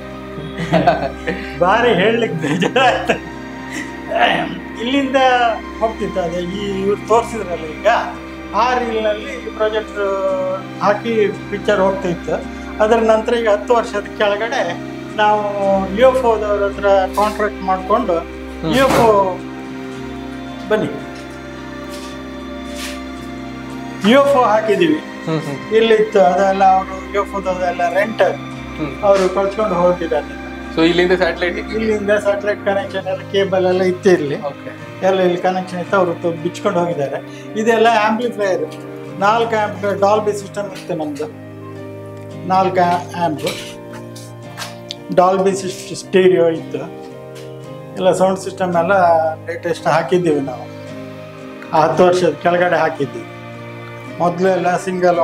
ಬಾರಿ ಹೇಳಲಿಕ್ಕೆ ಬೇಜಾರಾಯ್ತು ಇಲ್ಲಿಂದ ಹೋಗ್ತಿತ್ತು ಅದೇ ಈ ಇವ್ರು ತೋರಿಸಿದ್ರಲ್ಲ ಈಗ ಆ ರೀಲ್ನಲ್ಲಿ ಪ್ರಾಜೆಕ್ಟ್ ಹಾಕಿ ಪಿಕ್ಚರ್ ಹೋಗ್ತಿತ್ತು ಅದರ ನಂತರ ಈಗ ಹತ್ತು ವರ್ಷದ ಕೆಳಗಡೆ ನಾವು ಯು ಎಫ್ ಓದವ್ರ ಹತ್ರ ಕಾಂಟ್ರಾಕ್ಟ್ ಮಾಡಿಕೊಂಡು ಯು ಎಫ್ ಓ ಬನ್ನಿ ಯು ಎಫ್ ಓ ಹಾಕಿದ್ದೀವಿ ಹ್ಮ್ ಹ್ಮ್ ಇಲ್ಲಿತ್ತು ಅದೆಲ್ಲ ಅವರು ಯು ಎಫ್ ಓದೆಲ್ಲ ರೆಂಟ್ ಹ್ಮ್ ಅವರು ಕಳ್ಸ್ಕೊಂಡು ಹೋಗಿದ್ದಾರೆ ಸೊ ಇಲ್ಲಿಂದ ಸ್ಯಾಟಲೈಟ್ ಇಲ್ಲಿಂದ ಸ್ಯಾಟಲೈಟ್ ಕನೆಕ್ಷನ್ ಎಲ್ಲ ಕೇಬಲ್ ಎಲ್ಲ ಇತ್ತು ಇಲ್ಲಿ ಓಕೆ ಎಲ್ಲ ಇಲ್ಲಿ ಕನೆಕ್ಷನ್ ಇತ್ತು ಅವರು ತ- ಬಿಚ್ಕೊಂಡು ಹೋಗಿದ್ದಾರೆ ಇದೆಲ್ಲ ಆಂಪ್ಲಿಫೈಯರ್ ನಾಲ್ಕು ಆ್ಯಂಪ್ ಡಾಲ್ಬಿ ಸಿಸ್ಟಮ್ ಇತ್ತು ನಮ್ಮದು ನಾಲ್ಕು ಆ್ಯಂಪ್ ಡಾಲ್ಬಿ ಸಿಸ್ಟ್ ಸ್ಟೀರಿಯೋ ಇತ್ತು ಎಲ್ಲ ಸೌಂಡ್ ಸಿಸ್ಟಮ್ ಎಲ್ಲ ಲೇಟೆಸ್ಟ್ ಹಾಕಿದ್ದೀವಿ ನಾವು ಆ ಹತ್ತು ವರ್ಷದ ಕೆಳಗಡೆ ಹಾಕಿದ್ದೀವಿ ಮೊದಲೆಲ್ಲ ಸಿಂಗಲ್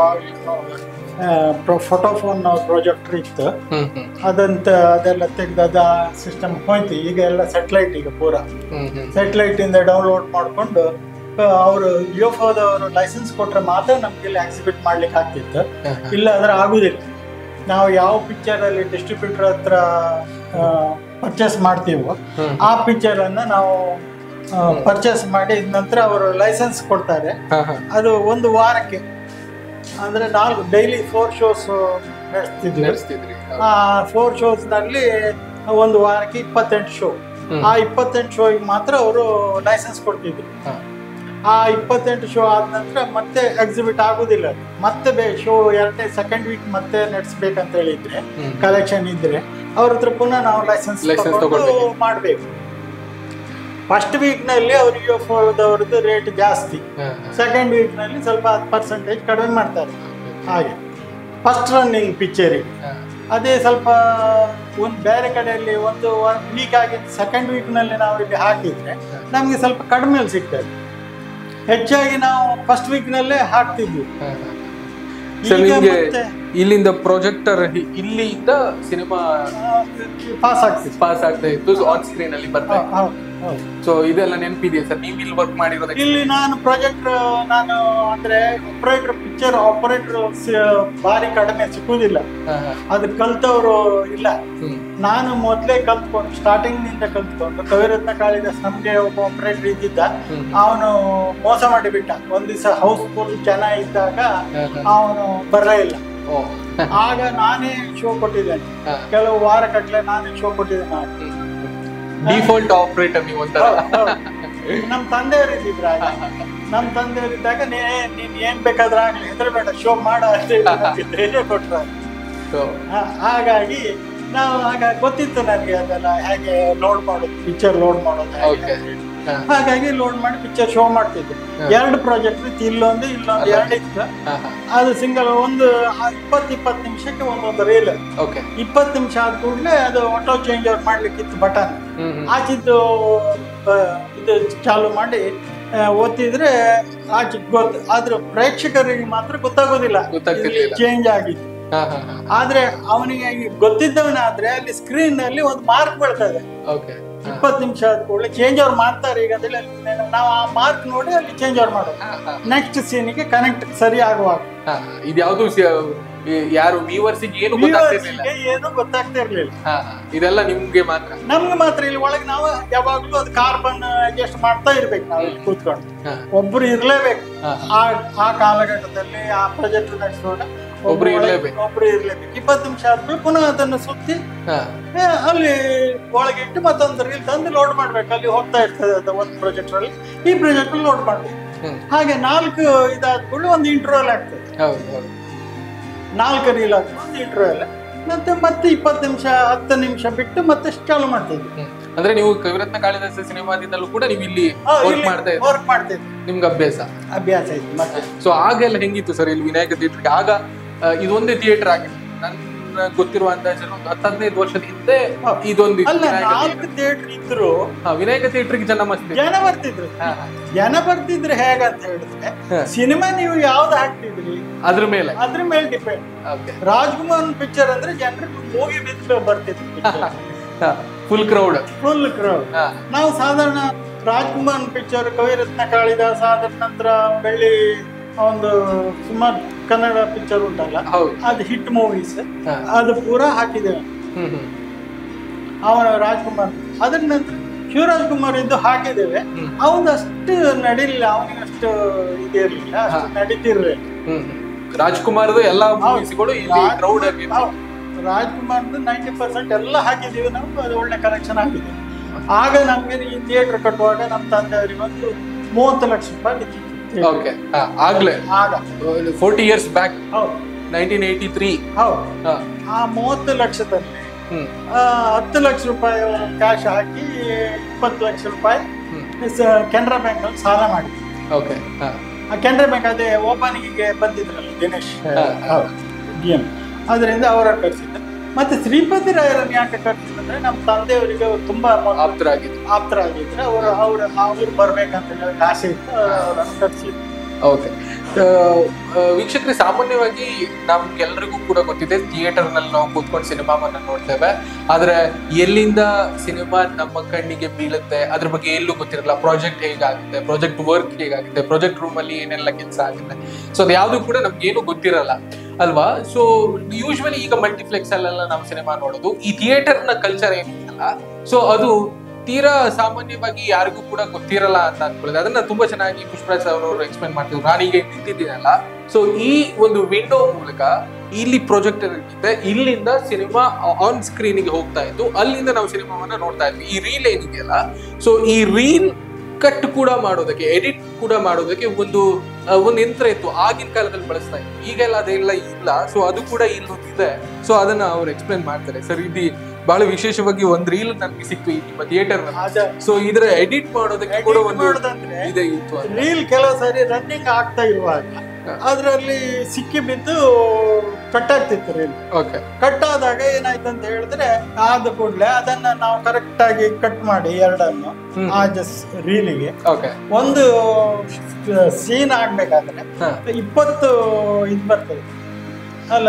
ಫೋಟೋಫೋನ್ ಪ್ರೊಜೆಕ್ಟರ್ ಇತ್ತು ಹ್ಮ್ ಹ್ಮ್ ಅದಂತ ಅದೆಲ್ಲ ತೆಗ್ದು ಅದ ಸಿಸ್ಟಮ್ ಹೋಯ್ತು ಈಗ ಎಲ್ಲ ಸೆಟ್ಲೈಟ್ ಈಗ ಪೂರ ಹ್ಮ್ ಹ್ಮ್ ಸೆಟ್ಲೈಟ್ ಇಂದ ಡೌನ್ಲೋಡ್ ಮಾಡಿಕೊಂಡು ಅವರು ಯುಎಫ್ಒದವರು ಲೈಸೆನ್ಸ್ ಕೊಟ್ರೆ ಮಾತ್ರ ನಮ್ಗೆ ಇಲ್ಲಿ ಎಕ್ಸಿಬಿಟ್ ಮಾಡ್ಲಿಕ್ಕೆ ಆಗ್ತಿತ್ತು ಹ್ಮ್ ಹ್ಮ್. ಇಲ್ಲ ಅಂದ್ರೆ ಆಗುದಿಲ್ಲ ನಾವು ಯಾವ ಪಿಕ್ಚರ್ ಅಲ್ಲಿ ಡಿಸ್ಟ್ರಿಬ್ಯೂಟರ್ ಹತ್ರ ಪರ್ಚೇಸ್ ಮಾಡ್ತೀವೋ ಹ್ಮ್. ಆ ಪಿಕ್ಚರ್ ಅನ್ನ ನಾವು ಪರ್ಚೇಸ್ ಮಾಡಿ ನಂತರ ಅವರು ಲೈಸೆನ್ಸ್ ಕೊಡ್ತಾರೆ ಹಾ, ಹಾ. ಅದು ಒಂದು ವಾರಕ್ಕೆ ಅಂದ್ರೆ ನಾಲ್ಕು ಡೈಲಿ ಫೋರ್ ಶೋಸ್ ನಡೆಸ್ತಿದ್ವಿ ನಡೆಸ್ತಿದ್ರಿ ಆ ಫೋರ್ ಶೋಸ್ ನಲ್ಲಿ ಒಂದು ವಾರಕ್ಕೆ ಇಪ್ಪತ್ತೆಂಟು ಶೋ ಹ್ಮ್. ಆ ಇಪ್ಪತ್ತೆಂಟು ಶೋಗೆ ಮಾತ್ರ ಅವರು ಲೈಸೆನ್ಸ್ ಕೊಡ್ತಿದ್ರು ಹಾ. ಆ ಇಪ್ಪತ್ತೆಂಟು ಶೋ ಆದ ನಂತರ ಮತ್ತೆ ಎಕ್ಸಿಬಿಟ್ ಆಗುದಿಲ್ಲ ಅದು. ಮತ್ತೆ ಬೇ ಶೋ ಎರಡನೇ ಸೆಕೆಂಡ್ ವೀಕ್ ಮತ್ತೆ ನಡೆಸ್ಬೇಕಂತ ಹೇಳಿದ್ರೆ ಹ್ಮ್. ಕಲೆಕ್ಷನ್ ಇದ್ರೆ ಅವ್ರ ಹತ್ರ ಪುನಃ ನಾವು ಲೈಸೆನ್ಸ್ License ತಗೊಂಡು ತಗೊಳ್ಬೇಕು. ಮಾಡಬೇಕು ಫಸ್ಟ್ ವೀಕ್ ನಲ್ಲಿ ಅವ್ರ ಯು ಎಫ್ ಅವ್ರದ್ದು ರೇಟ್ ಜಾಸ್ತಿ ಹಾ, ಹಾ. ಸೆಕೆಂಡ್ ವೀಕ್ ನಲ್ಲಿ ಸ್ವಲ್ಪ ಹತ್ತು ಪರ್ಸೆಂಟೇಜ್ ಕಡಿಮೆ ಮಾಡ್ತಾರೆ ಹಾಗೆ ಫಸ್ಟ್ ರನ್ನಿಂಗ್ ಪಿಕ್ಚರಿಗೆ ಹಾ. ಅದೇ ಸ್ವಲ್ಪ ಒಂದು ಬೇರೆ ಕಡೆಯಲ್ಲಿ ಒಂದು ವೀಕ್ ಆಗಿ ಸೆಕೆಂಡ್ ವೀಕ್ನಲ್ಲಿ ನಾವು ಇಲ್ಲಿ ಹಾಕಿದ್ರೆ ನಮಗೆ ಸ್ವಲ್ಪ ಕಡಿಮೆಯಲ್ಲಿ ಸಿಗ್ತದೆ ಹೆಚ್ಚಾಗಿ ನಾವು ಫಸ್ಟ್ ವೀಕ್ನಲ್ಲೇ ಹಾಕ್ತಿದ್ವಿ ಹಾ, ಹಾ. ಸರ್ ಈಗ ನಿಮ್ಗೆ ಮತ್ತೆ ಇಲ್ಲಿಂದ ಪ್ರೊಜೆಕ್ಟರ್ ಇಲ್ಲಿಂದ ಸಿನಿಮಾ ಪಾಸ್ ಆಗ್ತಿತ್ತು ಪಾಸ್ ಆಗ್ತಾ ಇತ್ತು ಆನ್ ಸ್ಕ್ರೀನ್ ಅಲ್ಲಿ ಬರ್ತಾ ಹೌದು, ಹೌದು, ಹೌದು. ಸೊ ಇದೆಲ್ಲ ನೆನಪಿದೆಯಾ ಸರ್ ನೀವು ಇಲ್ಲಿ ವರ್ಕ್ ಮಾಡಿರೋದಕ್ಕೆ ಇಲ್ಲಿ ನಾನು ಪ್ರಾಜೆಕ್ಟ್ ನಾನು ಅಂದ್ರೆ ಆಪರೇಟರ್ ಪಿಕ್ಚರ್ ಆಪರೇಟರ್ ಭಾರಿ ಕಡಿಮೆ ಸಿಕ್ಕುದಿಲ್ಲ ಹಾ, ಹಾ. ಅದು ಕಲ್ತವರು ಇಲ್ಲ ಹ್ಮ್. ನಾನು ಮೊದಲೇ ಕಲ್ತ್ಕೊಂಡು ಸ್ಟಾರ್ಟಿಂಗ್ ನಿಂದ ಕಲ್ತ್ಕೊಂಡು ಕವಿರತ್ನ ಕಾಳಿದಾಸ್ ನಮ್ಗೆ ಒಬ್ಬ ಆಪರೇಟರ್ ಇದ್ದಿದ್ದ ಹ್ಮ್. ಅವನು ಮೋಸ ಮಾಡಿಬಿಟ್ಟ ಒಂದ್ ದಿವಸ ಹೌಸ್ಫುಲ್ ಜನ ಇದ್ದಾಗ ಹಾ, ಹಾ. ಅವನು ಬರಲೇ ಇಲ್ಲ ಓ. ಆಗ ನಾನೇ ಶೋ ಕೊಟ್ಟಿದ್ದೇನೆ ಹಾ. ಕೆಲವು ವಾರ ಕಟ್ಲೆ ನಾನೇ ಶೋ ಕೊಟ್ಟಿದ್ದೇನೆ ಆಗ. ಡಿಫಾಲ್ಟ್ ಆಪರೇಟರ್ ನೀವು ಒಂಥರ ಹೌದು, ಹೌದು. ನಮ್ ತಂದೆಯವರು ಇದ್ದಿದ್ರು ಆಗ ನಮ್ ತಂದೆಯವರು ಇದ್ದಾಗ ನೀ ನೀನ್ ಏನ್ ಬೇಕಾದ್ರೂ ಆಗ್ಲಿ ಹೆದರ್ಬೇಡ ಶೋ ಮಾಡ ಅಂತ ಹೇಳಿ ನಮ್ಗೆ ಧೈರ್ಯ ಕೊಟ್ರು ಆಗ. ಸೊ ಹಾ, ಹಾಗಾಗಿ ನಾವು ಆಗ ಗೊತ್ತಿತ್ತು ನನಗೆ ಅದೆಲ್ಲ ಹೇಗೆ ಲೋಡ್ ಮಾಡೋದು ಪಿಕ್ಚರ್ ಲೋಡ್ ಮಾಡೋದು ಹೇಗೆ Okay. ಅಂತ ಹೇಳಿ. ಹಾ. ಹಾಗಾಗಿ ಲೋಡ್ ಮಾಡಿ ಪಿಕ್ಚರ್ ಶೋ ಮಾಡ್ತಿದ್ದೆ ಹಾ. ಎರಡು ಪ್ರಾಜೆಕ್ಟ್ ಇತ್ತು ಇಲ್ಲೊಂದು ಇಲ್ಲೊಂದು ಎರಡು ಇತ್ತು ಹಾ, ಹಾ. ಅದು ಸಿಂಗಲ್ ಒಂದು ಇಪ್ಪತ್ತು ಇಪ್ಪತ್ತು ನಿಮಿಷಕ್ಕೆ ಒಂದೊಂದು ರೀಲ್ ಓಕೆ ಇಪ್ಪತ್ತು ನಿಮಿಷ ಆದ ಕೂಡಲೇ ಅದು ಆಟೋ ಚೇಂಜ್ ಓವರ್ ಮಾಡ್ಲಿಕ್ಕಿತ್ತು ಬಟನ್ ಹ್ಮ್ ಹ್ಮ್. ಆಚಿದ್ದು ಆ, ಇದು ಚಾಲು ಮಾಡಿ ಆ, ಒತ್ತಿದ್ರೆ ಆಚೆ ಗೊತ್ತು ಆದ್ರೆ ಪ್ರೇಕ್ಷಕರಿಗೆ ಮಾತ್ರ ಗೊತ್ತಾಗೋದಿಲ್ಲ ಗೊತ್ತಾಗ್ತಿರ್ಲಿಲ್ಲ. ಚೇಂಜ್ ಆಗಿತ್ತು ಹಾ, ಹಾ, ಹಾ. ಆದ್ರೆ ಅವನಿಗೆ ಈ ಗೊತ್ತಿದ್ದವನಾದ್ರೆ ಅಲ್ಲಿ ಸ್ಕ್ರೀನ್ ನಲ್ಲಿ ಒಂದು ಮಾರ್ಕ್ ಬೀಳ್ತದೆ ಓಕೆ ಹಾ. ಇಪ್ಪತ್ತು ನಿಮಿಷ ಆದ ಕೂಡಲೇ ಚೇಂಜ್ ಓವರ್ ಮಾಡ್ತಾರೆ ಈಗ ಅದ್ರಲ್ಲಿ ಅಲ್ಲಿ ನಾವು ಆ ಮಾರ್ಕ್ ನೋಡಿ ಅಲ್ಲಿ ಚೇಂಜ್ ಓವರ್ ಮಾಡೋದು ಹಾ, ಹಾ. ನೆಕ್ಸ್ಟ್ ಸೀನಿಗೆ ಕನೆಕ್ಟ್ ಸರಿ ಆಗುವಾಗ ಹಾ, ಹಾ. ಇದ್ಯಾವ್ದು ಸ- ಈ- ಯಾರು ವ್ಯೂವರ್ಸಿಗೆ ಏನು ಗೊತ್ತಾಗ್ತಿರ್ಲಿಲ್ಲ Viewers ಗೆ ಏನು ಗೊತ್ತಾಗ್ತಾ ಇರ್ಲಿಲ್ಲ ಹಾ, ಹಾ. ಇದೆಲ್ಲ ನಿಮ್ಗೆ ಮಾತ್ರ ನಮ್ಗೆ ಮಾತ್ರ ಇಲ್ಲಿ ಒಳಗೆ ನಾವು ಯಾವಾಗ್ಲೂ ಅದು ಕಾರ್ಬನ್ ಅಡ್ಜಸ್ಟ್ ಮಾಡ್ತಾ ಇರ್ಬೇಕು ನಾವು ಇಲ್ಲಿ ಕೂತ್ಕೊಂಡು ಹಾ, ಒಬ್ರು ಇರ್ಲೇಬೇಕು ಹಾ, ಆ ಆ ಕಾಲಘಟ್ಟದಲ್ಲಿ ಆ ಪ್ರಾಜೆಕ್ಟ್ ನಡೆಸುವಾಗ ಒಬ್ರು ಒಬ್ರು ಇರ್ಲೇಬೇಕು. ಒಬ್ರು ಇರ್ಲೇಬೇಕು ಇಪ್ಪತ್ತು ನಿಮಿಷ ಆದ್ಮೇಲೆ ಪುನಃ ಅದನ್ನು ಸುತ್ತಿ ಹಾ. ಏ, ಅಲ್ಲಿ ಒಳಗೆ ಇಟ್ಟು ಮತ್ತೊಂದು ರೀಲ್ ತಂದು ಲೋಡ್ ಮಾಡ್ಬೇಕು ಅಲ್ಲಿ ಹೋಗ್ತಾ ಇರ್ತದೆ ಅದು ಒಂದು ಪ್ರಾಜೆಕ್ಟ್ ಅಲ್ಲಿ ಈ ಪ್ರಾಜೆಕ್ಟ್ ಲೋಡ್ ಮಾಡ್ಬೇಕು ಹ್ಮ್. ಹಾಗೆ ನಾಲ್ಕು ಇದಾದ ಕೂಡಲೇ ಒಂದು ಇಂಟರ್ವಲ್ ಆಗ್ತದೆ ಹೌದು ಹೌದು ನಾಲ್ಕು ರೀಲ್ ಆಗ್ತದೆ ಒಂದು ಇಂಟರ್ವಲ್ ಮತ್ತೆ ಮತ್ತೆ ಇಪ್ಪತ್ತು ನಿಮಿಷ ಹತ್ತು ನಿಮಿಷ ಬಿಟ್ಟು ಮತ್ತೆ ಚಾಲು ಮಾಡ್ತಿದ್ವಿ ಹ್ಮ್. ಅಂದ್ರೆ ನೀವು ಕವಿರತ್ನ ಕಾಳಿದಾಸ ಸಿನಿಮಾದಿಂದಲೂ ಕೂಡ ನೀವು ಇಲ್ಲಿ ವರ್ಕ್ ಮಾಡ್ತಾ ಇದ್ದೀರಿ ವರ್ಕ್ ಮಾಡ್ತಿದ್ವಿ ನಿಮ್ಗೆ ಅಭ್ಯಾಸ ಅಭ್ಯಾಸ ಇತ್ತು ಮತ್ತೆ ಸೊ ಆಗೆಲ್ಲ ಹೆಂಗಿತ್ತು ಸರ್ ಇಲ್ಲಿ ವಿನಾಯಕ ಥಿಯೇಟರ್ಗೆ ಆಗ ಆ, ಇದೊಂದೇ ಥಿಯೇಟರ್ ಆಗಿದೆ ನನ್ನ ಗೊತ್ತಿರುವ ಅಂದಾಜು ಒಂದು ಹತ್ತು ಹದಿನೈದು ವರ್ಷದ ಹಿಂದೆ ಇದೊಂದು ಇತ್ತು ಅಲ್ಲ ವಿನಾಯಕ ನಾಲ್ಕು ಥಿಯೇಟರ್ ಇದ್ರು ಹಾ, ವಿನಾಯಕ ಥಿಯೇಟರ್ಗೆ ಜನ ಮಸ್ತಿ ಜನ ಬರ್ತಿದ್ರು ಹಾ, ಹಾ. ಜನ ಬರ್ತಿದ್ರೆ ಹೇಗಂತ ಹೇಳಿದ್ರೆ ಹಾ. ಸಿನಿಮಾ ನೀವು ಯಾವ್ದು ಹಾಕ್ತಿದ್ರಿ ಅದ್ರ ಮೇಲೆ ಅದ್ರ ಮೇಲೆ ಡಿಪೆಂಡ್ ಓಕೆ ರಾಜ್ಕುಮಾರ್ ಪಿಕ್ಚರ್ ಅಂದ್ರೆ ಜನರು ಮೂವಿ ಬಿದ್ದು ಬರ್ತಿದ್ರು ಫುಲ್ ಕ್ರೌಡ್ ಫುಲ್ ಕ್ರೌಡ್ ನಾವು ಸಾಧಾರಣ ರಾಜ್ಕುಮಾರ್ ಪಿಕ್ಚರ್ ಕವಿರತ್ನ ಕಾಳಿದಾಸ ಅದ್ರ ನಂತರ ಬೆಳ್ಳಿ ಒಂದು ಸುಮಾರು ಕನ್ನಡ ಪಿಕ್ಚರ್ ಉಂಟಲ್ಲ ಹೌದು ಅದು ಹಿಟ್ ಮೂವೀಸ್ ಹಾ. ಅದು ಪೂರಾ ಹಾಕಿದ್ದೇವೆ ಹ್ಮ್ ಹ್ಮ್ ಅವನ ರಾಜ್ಕುಮಾರ್ ಅದ್ರ ನಂತರ ಶಿವರಾಜ್ ಕುಮಾರ್ ಇದ್ದು ಹಾಕಿದ್ದೇವೆ ಹ್ಮ್. ಅವನು ಅಷ್ಟು ನಡೀಲಿಲ್ಲ ಅವನಿಗೆ ಅಷ್ಟು ಇದಿರ್ಲಿಲ್ಲ ಅಷ್ಟು ನಡೀತಿರ್ಲಿಲ್ಲ ಹ್ಮ್ ಹ್ಮ್. ರಾಜ್ಕುಮಾರ್ದು ಎಲ್ಲಾ ಮೂವೀಸ್ಗಳು ಇಲ್ಲಿ ಕ್ರೌಡ್ ಆಗಿ ರಾಜ್ಕುಮಾರ್ದು ನೈಂಟಿ ಪರ್ಸೆಂಟ್ ಎಲ್ಲ ಹಾಕಿದ್ದೀವಿ ನಾವು ಅದು ಒಳ್ಳೆ ಕಲೆಕ್ಷನ್ ಆಗಿದೆ ಆಗ ನಮ್ಗೆ ಈ ಥಿಯೇಟರ್ ಕಟ್ಟುವಾಗ ನಮ್ಮ ತಂದೆಯವರಿಗೆ ಒಂದು ಮೂವತ್ತು ಲಕ್ಷ ರೂಪಾಯಿ ಬಿದ್ದಿತ್ತು ಓಕೆ ಆಗ್ಲೇ ಆಗ ಫೋರ್ಟಿ ಇಯರ್ಸ್ ಬ್ಯಾಕ್ ಹೌದು ನೈನ್ಟೀನ್ ಏಯ್ಟಿ ತ್ರೀ ಹೌದು ಆ ಮೂವತ್ತು ಲಕ್ಷದಲ್ಲಿ ಹ್ಮ್ ಆ, ಹತ್ತು ಲಕ್ಷ ರೂಪಾಯಿ ಕ್ಯಾಶ್ ಹಾಕಿ ಇಪ್ಪತ್ತು ಲಕ್ಷ ರೂಪಾಯಿ ಹ್ಮ್ ಸ- ಕೆನರಾ ಬ್ಯಾಂಕ್ ಅಲ್ಲಿ ಸಾಲ ಮಾಡಿದ್ವಿ ಓಕೆ ಆ ಕೆನರಾ ಬ್ಯಾಂಕ್ ಅದೇ ಓಪನಿಂಗಿಗೆ ಬಂದಿದ್ರಲ್ಲ ದಿನೇಶ್ ಹಾ. ಡಿ ಎಂ ಅದರಿಂದ ಅವರ ಕರ್ಸಿದ್ರು ಮತ್ತೆ ಶ್ರೀಪತಿ ರಾಯರನ್ನು ಯಾಕೆ ಕರ್ಸಿದ್ರೆ ನಮ್ಮ ತಂದೆಯವರಿಗೆ ಅವ್ರು ತುಂಬಾ ಮ- ಆಪ್ತರಾಗಿದ್ದು ಆಪ್ತರಾಗಿದ್ರು ಅವರು ಅವ್ರ ಅವ್ರು ಬರ್ಬೇಕಂತ ಹೇಳಿ ಆಸೆ ಇತ್ತು ಅವರನ್ನು ಕರ್ಸಿದ್ರು ಓಕೆ ವೀಕ್ಷಕರಿಗೆ ಸಾಮಾನ್ಯವಾಗಿ ನಮ್ಗೆಲ್ರಿಗೂ ಕೂಡ ಗೊತ್ತಿದೆ ಥಿಯೇಟರ್ ನಲ್ಲಿ ನಾವು ಕೂತ್ಕೊಂಡು ಸಿನಿಮಾವನ್ನ ನೋಡ್ತೇವೆ ಆದ್ರೆ ಎಲ್ಲಿಂದ ಸಿನಿಮಾ ನಮ್ಮ ಕಣ್ಣಿಗೆ ಬೀಳುತ್ತೆ ಅದ್ರ ಬಗ್ಗೆ ಎಲ್ಲೂ ಗೊತ್ತಿರಲ್ಲ ಪ್ರಾಜೆಕ್ಟ್ ಹೇಗಾಗುತ್ತೆ ಪ್ರಾಜೆಕ್ಟ್ ವರ್ಕ್ ಹೇಗಾಗುತ್ತೆ ಪ್ರಾಜೆಕ್ಟ್ ರೂಮ್ ಅಲ್ಲಿ ಏನೆಲ್ಲ ಕೆಲಸ ಆಗುತ್ತೆ ಸೊ ಅದು ಯಾವುದು ಕೂಡ ನಮ್ಗೆ ಏನು ಗೊತ್ತಿರಲ್ಲ ಅಲ್ವಾ ಸೊ ಯೂಶ್ವಲಿ ಈಗ ಮಲ್ಟಿಪ್ಲೆಕ್ಸ್ ಅಲ್ಲೆಲ್ಲ ನಾವು ಸಿನಿಮಾ ನೋಡೋದು ಈ ಥಿಯೇಟರ್ ನ ಕಲ್ಚರ್ ಏನಿದೆಯಲ್ಲ ಸೊ ಅದು ತೀರಾ ಸಾಮಾನ್ಯವಾಗಿ ಯಾರಿಗೂ ಕೂಡ ಗೊತ್ತಿರಲ್ಲ ಅಂತ ಅನ್ಕೊಳ್ಳೋದು ಅದನ್ನ ತುಂಬಾ ಚೆನ್ನಾಗಿ ಪುಷ್ಪರಾಜ್ ಅವರು ಎಕ್ಸ್ಪ್ಲೈನ್ ಮಾಡ್ತಿದ್ರು ನಾನೀಗ ನಿಂತಿದ್ದೀನಲ್ಲ ಸೊ ಈ ಒಂದು ವಿಂಡೋ ಮೂಲಕ ಇಲ್ಲಿ ಪ್ರೊಜೆಕ್ಟರ್ ಇರುತ್ತೆ ಇಲ್ಲಿಂದ ಸಿನಿಮಾ ಆನ್ ಸ್ಕ್ರೀನಿಗೆ ಹೋಗ್ತಾ ಇತ್ತು ಅಲ್ಲಿಂದ ನಾವು ಸಿನಿಮಾವನ್ನ ನೋಡ್ತಾ ಇದ್ವಿ ಈ ರೀಲ್ ಏನಿದೆಯಲ್ಲ ಸೊ ಈ ರೀಲ್ ಕಟ್ ಕೂಡ ಮಾಡೋದಕ್ಕೆ ಎಡಿಟ್ ಕೂಡ ಮಾಡೋದಕ್ಕೆ ಒಂದು ಆ, ಒಂದು ಯಂತ್ರ ಇತ್ತು ಆಗಿನ ಕಾಲದಲ್ಲಿ ಬಳಸ್ತಾ ಇತ್ತು ಈಗೆಲ್ಲ ಅದೆಲ್ಲ ಇಲ್ಲ ಸೊ ಅದು ಕೂಡ ಇಲ್ಲೊಂದು ಇದೆ ಸೊ ಅದನ್ನ ಅವ್ರು ಎಕ್ಸ್ಪ್ಲೇನ್ ಮಾಡ್ತಾರೆ ಸರ್ ಇದು ಬಹಳ ವಿಶೇಷವಾಗಿ ಒಂದ್ ರೀಲ್ ನನ್ಗೆ ಸಿಕ್ತು ಈ ನಿಮ್ಮ ಥಿಯೇಟರ್ ಅದ ಸೊ ಇದರ ಎಡಿಟ್ ಮಾಡೋದಕ್ಕೆ ಕೂಡ edit ಒಂದು ಮಾಡೋದಂದ್ರೆ ಇದೆ ಇತ್ತು ಅಂತ. ರೀಲ್ ಕೆಲವು ಸಾರಿ ರನ್ನಿಂಗ್ ಆಗ್ತಾ ಇರುವಾಗ ಅದರಲ್ಲಿ ಸಿಕ್ಕಿ ಬಿದ್ದು ಕಟ್ ಆಗ್ತಿತ್ತು ರೀಲ್ ಓಕೆ ಕಟ್ ಆದಾಗ ಏನಾಯ್ತು ಅಂತ ಹೇಳಿದ್ರೆ ಆದ ಕೂಡಲೇ ಅದನ್ನ ನಾವು ಕರೆಕ್ಟ್ ಆಗಿ ಕಟ್ ಮಾಡಿ ಎರಡನ್ನು ಹ್ಮ್. ಆ ಜಸ್ ರೀಲಿಗೆ ಓಕೆ ಒಂದು ಸೀನ್ ಆಗ್ಬೇಕಾದ್ರೆ ಹಾ ಇಪ್ಪತ್ತು ಇದು ಬರ್ತದೆ ಅಲ್ಲ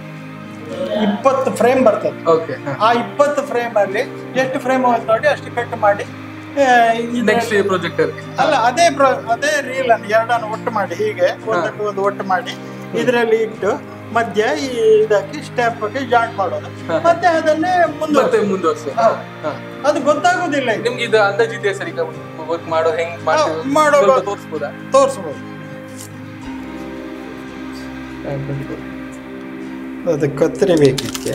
ಇಪ್ಪತ್ತು ಫ್ರೇಮ್ ಬರ್ತದೆ ಓಕೆ ಆ ಇಪ್ಪತ್ತು ಫ್ರೇಮ್ ಅಲ್ಲಿ ಎಷ್ಟು ಫ್ರೇಮ್ ಹೋಯ್ತು ನೋಡಿ ಅಷ್ಟು ಕಟ್ ಮಾಡಿ ಆ, ಇದ್ರಲ್ಲಿ- ನೆಕ್ಸ್ಟ್ ಪ್ರೊಜೆಕ್ಟರ್ ಅಲ್ಲ ಅದೇ ಪ್ರ- ಅದೇ ರೀಲ್ ಅನ್ನು ಎರಡನ್ನು ಒಟ್ಟು ಮಾಡಿ ಹೀಗೆ ಒಂದಕ್ಕೆ ಒಂದು ಒಟ್ಟು ಮಾಡಿ ಇದರಲ್ಲಿ ಇಟ್ಟು ಮಧ್ಯ ಈ ಇದಕ್ಕೆ ಸ್ಟೆಪ್ ಹಾಕಿ ಜಾಯಿಂಟ್ ಮಾಡೋದು ಹಾ. ಮತ್ತೆ ಅದನ್ನೇ ಮುಂದುವರೆ ಮತ್ತೆ ಮುಂದುವರ್ಸಿ ಹೌದು. ಹಾ. ಅದು ಗೊತ್ತಾಗೋದಿಲ್ಲ ಇದು ನಿಮ್ಗೆ ಇದು ಅಂದಾಜಿದೆ ಸರ್ ಈಗ ವರ್ಕ್ ಮಾಡೋದು ಹೆಂಗ್ ಮಾಡ್ತೀವಿ ಹಾ, ಮಾಡೋ- ಸ್ವಲ್ಪ ತೋರಿಸ್ಬೋದಾ ತೋರಿಸ್ಬೋದು ಅದು ಕತ್ತರಿ ಬೇಕಿಕ್ಕೆ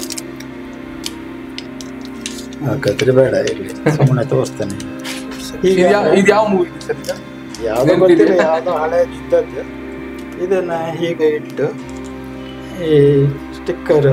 ಕತ್ತರಿ ಬೇಡ ಇಲ್ಲಿ ಸುಮ್ಮನೆ ತೋರಿಸ್ತೇನೆ ಈಗ ಇದು ಯಾವ- ಇದು ಯಾವ ಮೂವಿ ಸರ್ ಈಗ ಯಾವ್ದೋ ನೆನ್ಪಿದೆ? ಗೊತ್ತಿಲ್ಲ ಯಾವ್ದೋ ಹಳೇದು ಇದ್ದದ್ದು ಇದನ್ನ ಹೀಗೆ ಇಟ್ಟು ಈ ಸ್ಟಿಕ್ಕರ್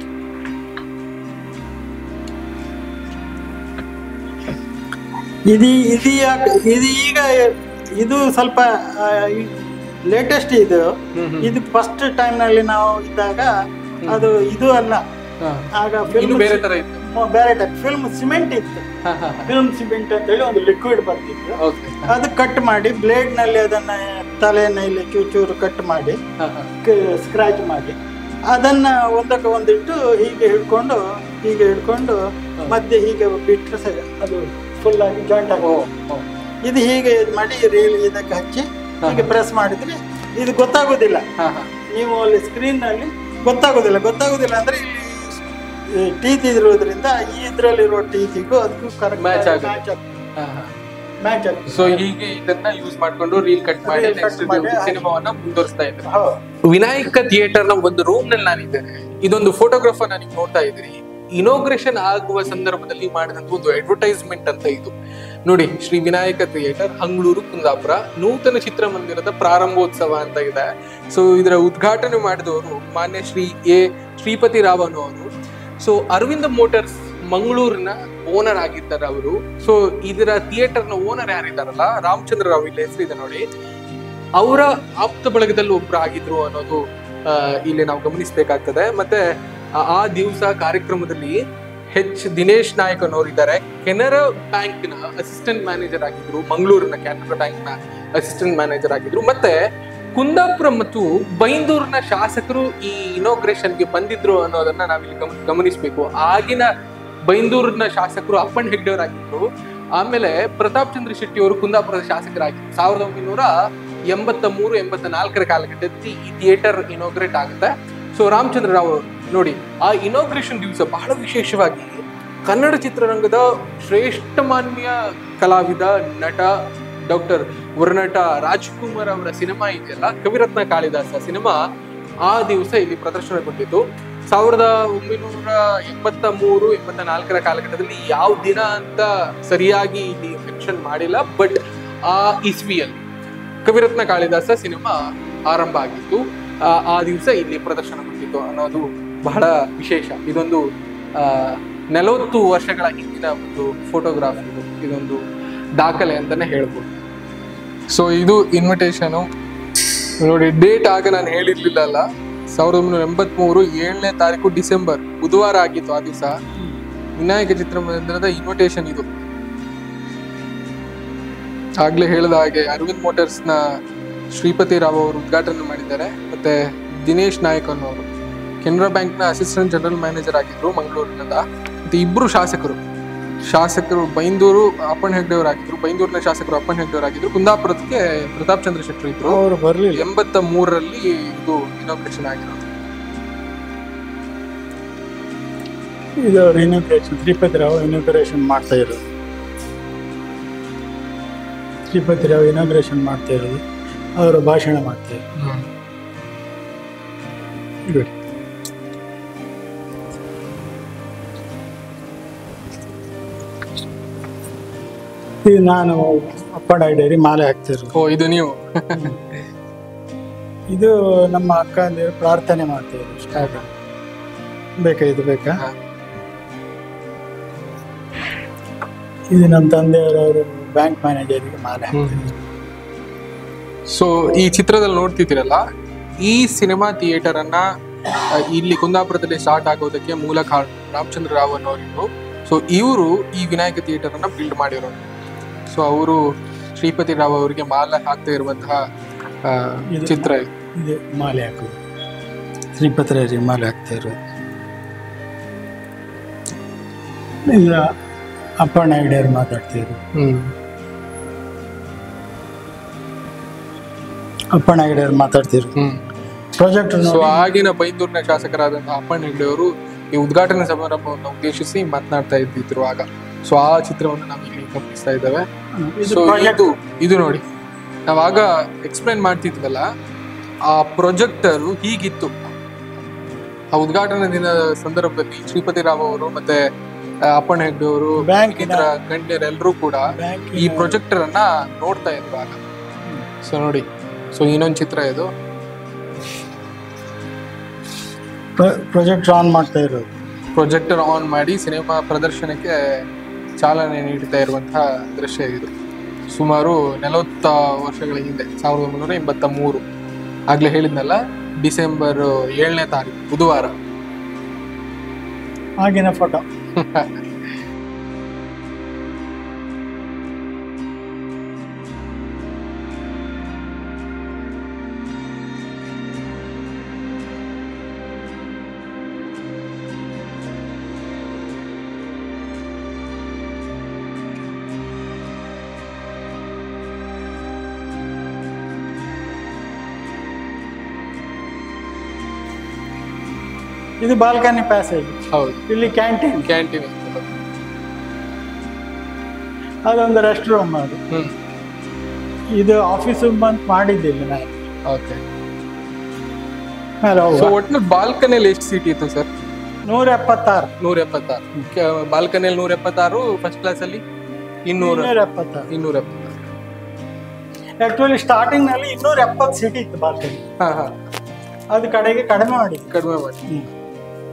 ಇದು ಇದು ಯಾಕೆ ಇದು ಈಗ ಇದು ಸ್ವಲ್ಪ ಲೇಟೆಸ್ಟ್ ಇದು ಹ್ಮ್ ಹ್ಮ್. ಇದು ಫಸ್ಟ್ ಟೈಮ್ನಲ್ಲಿ ನಾವು ಇದ್ದಾಗ ಅದು ಇದು ಅಲ್ಲ ಹಾ. ಆಗ ಇನ್ನು ಫಿಲ್ಮ್ ಬೇರೆ ತರ ಇತ್ತು ಬೇರೆ ಟೈಪ್ ಫಿಲ್ಮ್ ಸಿಮೆಂಟ್ ಇತ್ತು ಹಾ, ಹಾ, ಹಾ. ಫಿಲ್ಮ್ ಸಿಮೆಂಟ್ ಅಂತ ಹೇಳಿ ಒಂದು ಲಿಕ್ವಿಡ್ ಬರ್ತಿತ್ತು Okay. ಅದು ಕಟ್ ಮಾಡಿ ಬ್ಲೇಡ್ ನಲ್ಲಿ ಅದನ್ನ ತಲೆನ ಇಲ್ಲಿ ಚೂರು ಚೂರು ಕಟ್ ಮಾಡಿ ಹಾ, ಹಾ. ಸ್ಕ್ರಾಚ್ ಮಾಡಿ ಅದನ್ನ ಒಂದಕ್ಕೆ ಒಂದಿಟ್ಟು ಹೀಗೆ ಹಿಡ್ಕೊಂಡು ಹೀಗೆ ಹಿಡ್ಕೊಂಡು ಮಧ್ಯೆ ಹೀಗೆ ಬಿಟ್ಟರೆ ಸರಿ ಅದು ಫುಲ್ ಆಗಿ ಜಾಯಿಂಟ್ ಆಗಿ ಓ, ಓ. ಇದು ಹೀಗೆ ಇದು ಮಾಡಿ ರೀಲ್ ಇದಕ್ಕೆ ಹಚ್ಚಿ ಹೀಗೆ ಪ್ರೆಸ್ ಮಾಡಿದ್ರೆ ಇದು ಗೊತ್ತಾಗೋದಿಲ್ಲ ಹಾ, ಹಾ. ನೀವು ಅಲ್ಲಿ ಸ್ಕ್ರೀನ್ ನಲ್ಲಿ ಗೊತ್ತಾಗೋದಿಲ್ಲ ಗೊತ್ತಾಗೋದಿಲ್ಲ ಅಂದ್ರೆ ಇಲ್ಲಿ ಟೀತ್ ಇರೋದ್ರಿಂದ ಈ ಇದ್ರಲ್ಲಿರೋ ಟೀತಿಗೂ ಅದಕ್ಕೂ ಕರೆಕ್ಟ್ Match ಆಗುತ್ತೆ. ಮ್ಯಾಚ್ ಆಗ್ತದೆ ಹಾ, ಹಾ. ಮ್ಯಾಚ್ ಆಗ್ತದೆ ಸೊ ಹೀಗೆ ಇದನ್ನ ಯೂಸ್ ಮಾಡ್ಕೊಂಡು ರೀಲ್ ಕಟ್ ಮಾಡಿ Reel cut ನೆಕ್ಸ್ಟ್ ಮಾಡಿ, ಸಿನಿಮಾವನ್ನ ಮುಂದುವರಿಸ್ತಾ ಇದ್ದಾರೆ ಹೌದು ವಿನಾಯಕ ಥಿಯೇಟರ್ ನ ಒಂದು ರೂಮ್ ನಲ್ಲಿ ನಾನಿದ್ದೇನೆ ಇದೊಂದು ಫೋಟೋಗ್ರಾಫರ್ ನೀವು ನೋಡ್ತಾ ಇದ್ದೀರಿ ಇನೋಗ್ರೇಷನ್ ಆಗುವ ಸಂದರ್ಭದಲ್ಲಿ ಮಾಡಿದಂತ ಒಂದು ಅಡ್ವರ್ಟೈಸ್ಮೆಂಟ್ ಅಂತ ಇದು ನೋಡಿ ಶ್ರೀ ವಿನಾಯಕ ಥಿಯೇಟರ್ ಹಂಗಳೂರು ಕುಂದಾಪುರ ನೂತನ ಚಿತ್ರಮಂದಿರದ ಪ್ರಾರಂಭೋತ್ಸವ ಅಂತ ಇದೆ ಸೊ ಇದರ ಉದ್ಘಾಟನೆ ಮಾಡಿದವರು ಮಾನ್ಯ ಶ್ರೀ ಎ ಶ್ರೀಪತಿ ರಾವ್ ಅನ್ನೋರು ಸೊ ಅರವಿಂದ ಮೋಟರ್ಸ್ ಮಂಗಳೂರಿನ ಓನರ್ ಆಗಿದ್ದಾರೆ ಅವರು ಸೊ ಇದರ ಥಿಯೇಟರ್ ನ ಓನರ್ ಯಾರಿದ್ದಾರಲ್ಲ ರಾಮಚಂದ್ರ ರಾವ್ ಇಲ್ಲಿ ಹೆಸರಿದೆ ನೋಡಿ ಅವರ ಆಪ್ತ ಬಳಗದಲ್ಲಿ ಒಬ್ರು ಆಗಿದ್ರು ಅನ್ನೋದು ಆ, ಇಲ್ಲಿ ನಾವು ಗಮನಿಸಬೇಕಾಗ್ತದೆ ಮತ್ತೆ ಆ- ಆ ದಿವಸ ಕಾರ್ಯಕ್ರಮದಲ್ಲಿ ಹೆಚ್ ದಿನೇಶ್ ನಾಯಕ್ ಅನ್ನೋರು ಇದ್ದಾರೆ ಕೆನರಾ ಬ್ಯಾಂಕ್ ನ ಅಸಿಸ್ಟೆಂಟ್ ಮ್ಯಾನೇಜರ್ ಆಗಿದ್ರು ಮಂಗಳೂರಿನ ಕೆನರಾ ಬ್ಯಾಂಕ್ ನ ಅಸಿಸ್ಟೆಂಟ್ ಮ್ಯಾನೇಜರ್ ಆಗಿದ್ರು ಮತ್ತೆ ಕುಂದಾಪುರ ಮತ್ತು ಬೈಂದೂರಿನ ಶಾಸಕರು ಈ ಇನಾಗ್ರೇಷನ್ ಗೆ ಬಂದಿದ್ರು ಅನ್ನೋದನ್ನ ನಾವಿಲ್ಲಿ ಗಮ- ಗಮನಿಸ್ಬೇಕು ಆಗಿನ ಬೈಂದೂರಿನ ಶಾಸಕರು ಅಪ್ಪಣ್ ಹೆಗ್ಡೆಯವರು ಆಗಿದ್ರು ಆಮೇಲೆ ಪ್ರತಾಪ್ ಚಂದ್ರ ಶೆಟ್ಟಿ ಅವರು ಕುಂದಾಪುರದ ಶಾಸಕರಾಗಿದ್ರು ಸಾವಿರದ ಒಂಬೈನೂರ ಎಂಬತ್ತ ಮೂರು ಎಂಬತ್ತ ನಾಲ್ಕರ ಕಾಲಘಟ್ಟದಲ್ಲಿ ಈ ಥಿಯೇಟರ್ ಇನಾಗ್ರೇಟ್ ಆಗುತ್ತೆ ಸೊ ರಾಮಚಂದ್ರ ರಾವ್ ಅವರು ನೋಡಿ ಆ ಇನಾಗ್ರೇಷನ್ ದಿವಸ ಬಹಳ ವಿಶೇಷವಾಗಿ ಕನ್ನಡ ಚಿತ್ರರಂಗದ ಶ್ರೇಷ್ಠ ಮಾನ್ಯ ಕಲಾವಿದ ನಟ ಡಾಕ್ಟರ್ ವರ್ನಟ ರಾಜ್ಕುಮಾರ್ ಅವರ ಸಿನಿಮಾ ಇದೆಯಲ್ಲ ಕವಿರತ್ನ ಕಾಳಿದಾಸ ಸಿನಿಮಾ ಆ ದಿವಸ ಇಲ್ಲಿ ಪ್ರದರ್ಶನಗೊಂಡಿದ್ದು ಸಾವಿರದ ಒಂಬೈನೂರ ಎಂಬತ್ತ ಮೂರು ಎಂಬತ್ತ ನಾಲ್ಕರ ಕಾಲಘಟ್ಟದಲ್ಲಿ ಯಾವ ದಿನ ಅಂತ ಸರಿಯಾಗಿ ಇಲ್ಲಿ ಮೆನ್ಷನ್ ಮಾಡಿಲ್ಲ ಬಟ್ ಆ ಇಸ್ವಿಯಲ್ಲಿ ಕವಿರತ್ನ ಕಾಳಿದಾಸ ಸಿನಿಮಾ ಆರಂಭ ಆಗಿತ್ತು ಆ, ಆ ದಿವಸ ಇಲ್ಲಿ ಪ್ರದರ್ಶನಗೊಂಡಿತ್ತು ಅನ್ನೋದು ಬಹಳ ವಿಶೇಷ ಇದೊಂದು ಆ, ನಲವತ್ತು ವರ್ಷಗಳ ಹಿಂದಿನ ಒಂದು ಫೋಟೋಗ್ರಾಫ್ ಇದು ಇದೊಂದು ದಾಖಲೆ ಅಂತಾನೆ ಹೇಳ್ಬೋದು ಸೊ ಇದು ಇನ್ವಿಟೇಷನು ನೋಡಿ ಡೇಟ್ ಆಗ ನಾನು ಹೇಳಿರ್ಲಿಲ್ಲ ಅಲ್ಲ ಸಾವಿರದ ಒಂಬೈನೂರ ಎಂಬತ್ಮೂರು ಏಳನೇ ತಾರೀಕು ಡಿಸೆಂಬರ್ ಬುಧವಾರ ಆಗಿತ್ತು ಆ ದಿವಸ ವಿನಾಯಕ ಚಿತ್ರಮಂದಿರದ ಇನ್ವಿಟೇಷನ್ ಇದು ಆಗ್ಲೇ ಹೇಳಿದ ಹಾಗೆ ಅರವಿಂದ್ ಮೋಟರ್ಸ್ ನ ಶ್ರೀಪತಿ ರಾವ್ ಅವರು ಉದ್ಘಾಟನೆ ಮಾಡಿದ್ದಾರೆ ಮತ್ತೆ ದಿನೇಶ್ ನಾಯಕ್ ಅನ್ನೋರು ಕೆನರಾ ಬ್ಯಾಂಕ್ ನ ಅಸಿಸ್ಟೆಂಟ್ ಜನರಲ್ ಮ್ಯಾನೇಜರ್ ಆಗಿದ್ರು ಮಂಗಳೂರಿನಿಂದ ಮತ್ತೆ ಇಬ್ರು ಶಾಸಕರು ಶಾಸಕರು ಬೈಂದೂರು ಅಪ್ಪಣ್ಣ ಹೆಗ್ಡೆ ಅವರು ಆಗಿದ್ರು ಬೈಂದೂರಿನ ಶಾಸಕರು ಅಪ್ಪಣ್ಣ ಹೆಗ್ಡೆ ಅವರು ಆಗಿದ್ರು ಕುಂದಾಪುರಕ್ಕೆ ಪ್ರತಾಪ್ ಚಂದ್ರ ಶೆಟ್ಟಿ ಇದ್ರು ಅವರು ಬರ್ಲಿಲ್ಲ ಎಂಬತ್ತ ಮೂರರಲ್ಲಿ ಇದು ಇನಾಗ್ರೇಷನ್ ಆಗಿರೋದು ಇದು ಅವ್ರು ಇನಾಗ್ರೇಷನ್ ಶ್ರೀಪತಿ ರಾವ್ ಇನಾಗ್ರೇಷನ್ ಮಾಡ್ತಾ ಇರೋದು ಶ್ರೀಪತಿ ರಾವ್ ಇನಾಗ್ರೇಷನ್ ಮಾಡ್ತಾ ಇರೋದು ಅವರು ಭಾಷಣ ಮಾಡ್ತಾ ಇರೋದು ನೋಡಿ. ಇದು ನಾನು ಅಪ್ಪಡ ಡೈರಿ ಮಾಲೆ ಹಾಕ್ತಿರೋದು ಓ ಇದು ನೀವು ಇದು ನಮ್ಮ ಅಕ್ಕ ಅಂದ್ರೆ ಪ್ರಾರ್ಥನೆ ಮಾಡ್ತಾ ಇರೋದು ಸ್ಟಾರ್ಟ್ ಬೇಕಾ ಇದು ಬೇಕಾ ಹಾ. ಇದು ನಮ್ಮ ತಂದೆಯವರವರು ಬ್ಯಾಂಕ್ ಮ್ಯಾನೇಜರಿಗೆ ಮಾಲೆ ಹಾಕ್ತಿದ್ರು ಸೊ ಈ ಚಿತ್ರದಲ್ಲಿ ನೋಡ್ತಿದ್ದೀರಲ್ಲ ಈ ಸಿನಿಮಾ ಥಿಯೇಟರ್ ಅನ್ನ ಆ, ಇಲ್ಲಿ ಕುಂದಾಪುರದಲ್ಲಿ ಸ್ಟಾರ್ಟ್ ಆಗೋದಕ್ಕೆ ಮೂಲ ಕಾರಣ ರಾಮಚಂದ್ರ ರಾವ್ ಅನ್ನೋರು ಸೊ ಇವರು ಈ ವಿನಾಯಕ ಥಿಯೇಟರ್ ಅನ್ನ ಬಿಲ್ಡ್ ಮಾಡಿರೋರು ಸೊ ಅವರು ಶ್ರೀಪತಿ ರಾವ್ ಅವರಿಗೆ ಮಾಲೆ ಹಾಕ್ತಾ ಇರುವಂತಹ ಆ, ಇದು- ಚಿತ್ರ ಇದು ಇದು ಮಾಲೆ ಹಾಕೋದು ಶ್ರೀಪತ್ರರಿಗೆ ಮಾಲೆ ಹಾಕ್ತಾ ಇರೋದು ಇಲ್ಲ ಅಪ್ಪ ನಾಯ್ಡರ್ ಮಾತಾಡ್ತಾ ಇರೋದು ಹ್ಮ್ ಅಪ್ಪ ನಾಯ್ಡರ್ ಮಾತಾಡ್ತಿರೋದು ಹ್ಮ್ ಪ್ರಾಜೆಕ್ಟ್ ಸೊ ಆಗಿನ ಬೈಂದೂರಿನ ಶಾಸಕರಾದಂತಹ ಅಪ್ಪಣ್ಣ ಹೆಗ್ಡೆ ಅವರು ಈ ಉದ್ಘಾಟನಾ ಸಮಾರಂಭವನ್ನು ಉದ್ದೇಶಿಸಿ ಮಾತನಾಡ್ತಾ ಇದ್ದಿದ್ರು ಆಗ ಸೊ ಆ ಚಿತ್ರವನ್ನು ನಾವು ಇಲ್ಲಿ ಗಮನಿಸ್ತಾ ಇದ್ದೇವೆ ಸೊ ಇದು ಇದು ನೋಡಿ ನಾವಾಗ ಎಕ್ಸ್ಪ್ಲೈನ್ ಮಾಡ್ತಿದ್ವಲ್ಲ ಆ ಪ್ರೊಜೆಕ್ಟರ್ ಹೀಗಿತ್ತು ಆ ಉದ್ಘಾಟನಾ ದಿನದ ಸಂದರ್ಭದಲ್ಲಿ ಶ್ರೀಪತಿ ರಾವ್ ಅವರು ಮತ್ತೆ ಆ, ಅಪ್ಪಣ್ಣ ಹೆಗ್ಡೆ ಅವರು ಬ್ಯಾಂಕಿನ ಇತರ ಗಣ್ಯರೆಲ್ಲರೂ ಕೂಡ ಈ ಬ್ಯಾಂಕಿನ ಪ್ರೊಜೆಕ್ಟರ್ ಅನ್ನ ನೋಡ್ತಾ ಇದ್ರು ಆಗ ಸೊ ನೋಡಿ ಸೊ ಇನ್ನೊಂದು ಚಿತ್ರ ಇದು ಪ್ರಾಜೆಕ್ಟ್ ಆನ್ ಮಾಡ್ತಾ ಇರೋದು ಪ್ರೊಜೆಕ್ಟರ್ ಆನ್ ಮಾಡಿ ಸಿನಿಮಾ ಪ್ರದರ್ಶನಕ್ಕೆ ಚಾಲನೆ ನೀಡ್ತಾ ಇರುವಂತಹ ದೃಶ್ಯ ಇದು ಸುಮಾರು ನಲವತ್ತ ವರ್ಷಗಳ ಹಿಂದೆ ಸಾವಿರದ ಒಂಬೈನೂರ ಎಂಬತ್ತ ಮೂರು ಆಗ್ಲೇ ಹೇಳಿದ್ನಲ್ಲ ಡಿಸೆಂಬರ್ ಏಳನೇ ತಾರೀಕು ಬುಧವಾರ ಆಗಿನ ಫೋಟೋ ಇದು ಬಾಲ್ಕನಿ ಪ್ಯಾಸೇಜ್ ಹೌದು ಇಲ್ಲಿ ಕ್ಯಾಂಟೀನ್ ಕ್ಯಾಂಟೀನ್ ಅದೊಂದು ರೆಸ್ಟ್ ರೂಮ್ ಅದು ಹ್ಮ್ ಇದು ಆಫೀಸ್ ಬಂದ್ ಮಾಡಿದ್ದಿಲ್ಲ ನಾನು ಓಕೆ ಮೇಲೆ ಸೊ ಹೋಗುವ ಒಟ್ಟಿನಲ್ಲಿ ಬಾಲ್ಕನಿಯಲ್ಲಿ ಎಷ್ಟು ಸೀಟ್ ಇತ್ತು ಸರ್ ನೂರ ಎಪ್ಪತ್ತಾರು ನೂರ ಎಪ್ಪತ್ತಾರು ಬಾಲ್ಕನಿಯಲ್ಲಿ ನೂರ ಎಪ್ಪತ್ತಾರು ಫಸ್ಟ್ ಕ್ಲಾಸ್ ಅಲ್ಲಿ ಇನ್ನೂರ ಇನ್ನೂರ ಎಪ್ಪತ್ತಾರು ಇನ್ನೂರ ಎಪ್ಪತ್ತಾರು ಆಕ್ಚುಲಿ ಸ್ಟಾರ್ಟಿಂಗ್ ನಲ್ಲಿ ಇನ್ನೂರ ಎಪ್ಪತ್ತು ಸೀಟ್ ಇತ್ತು ಬಾಲ್ಕನಿ ಹಾ ಹಾ ಅದು ಕಡೆಗೆ ಕಡಿಮೆ ಮಾಡಿದ್ದು ಕಡಿಮೆ ಮಾಡಿ ಹ್ಮ್.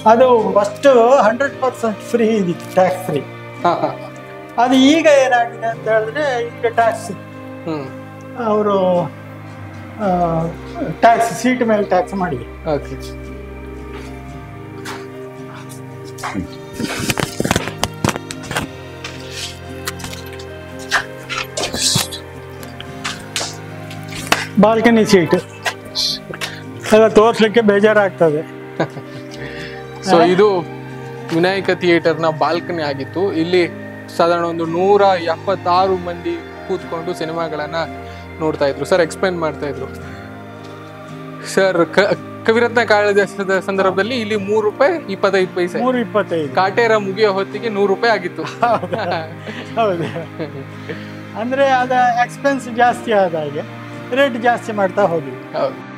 ಅದು ಫಸ್ಟ್ ಹಂಡ್ರೆಡ್ ಪರ್ಸೆಂಟ್ ಫ್ರೀ ಇದಿತ್ತು ಟ್ಯಾಕ್ಸ್ ಫ್ರೀ ಹಾ ಹಾ ಅದು ಈಗ ಏನಾಗಿದೆ ಅಂತ ಹೇಳಿದ್ರೆ ಈಗ ಟ್ಯಾಕ್ಸ್ ಹ್ಮ್ ಅವರು ಟ್ಯಾಕ್ಸ್ ಸೀಟ್ ಮೇಲೆ ಟ್ಯಾಕ್ಸ್ ಮಾಡಿ ಓಕೆ ಬಾಲ್ಕನಿ ಸೀಟ್ ಎಲ್ಲ ತೋರಿಸ್ಲಿಕ್ಕೆ ಬೇಜಾರಾಗ್ತದೆ ಸೊ ಇದು ವಿನಾಯಕ ಥಿಯೇಟರ್ನ ಬಾಲ್ಕನಿ ಆಗಿತ್ತು ಇಲ್ಲಿ ಸಾಧಾರಣ ಒಂದು ನೂರ ಎಪ್ಪತ್ತಾರು ಮಂದಿ ಕೂತ್ಕೊಂಡು ಸಿನಿಮಾಗಳನ್ನ ನೋಡ್ತಾ ಇದ್ರು ಸರ್ ಎಕ್ಸ್ಪ್ಲೈನ್ ಮಾಡ್ತಾ ಇದ್ರು ಸರ್ ಕವಿರತ್ನ ಕಾಳಿದಾಸದ ಸಂದರ್ಭದಲ್ಲಿ ಇಲ್ಲಿ ಮೂರು ರೂಪಾಯಿ ಇಪ್ಪತ್ತೈದು ಪೈಸೆ ಮೂರು ಇಪ್ಪತ್ತೈದು ಕಾಟೇರ ಮುಗಿಯೋ ಹೊತ್ತಿಗೆ ನೂರು ರೂಪಾಯಿ ಆಗಿತ್ತು ಹೌದಾ? ಹೌದು ಅಂದ್ರೆ ಅದ ಎಕ್ಸ್ಪೆನ್ಸ್ ಜಾಸ್ತಿ ಆದ ಹಾಗೆ ರೇಟ್ ಜಾಸ್ತಿ ಮಾಡ್ತಾ ಹೋದ್ವಿ ಹೌದು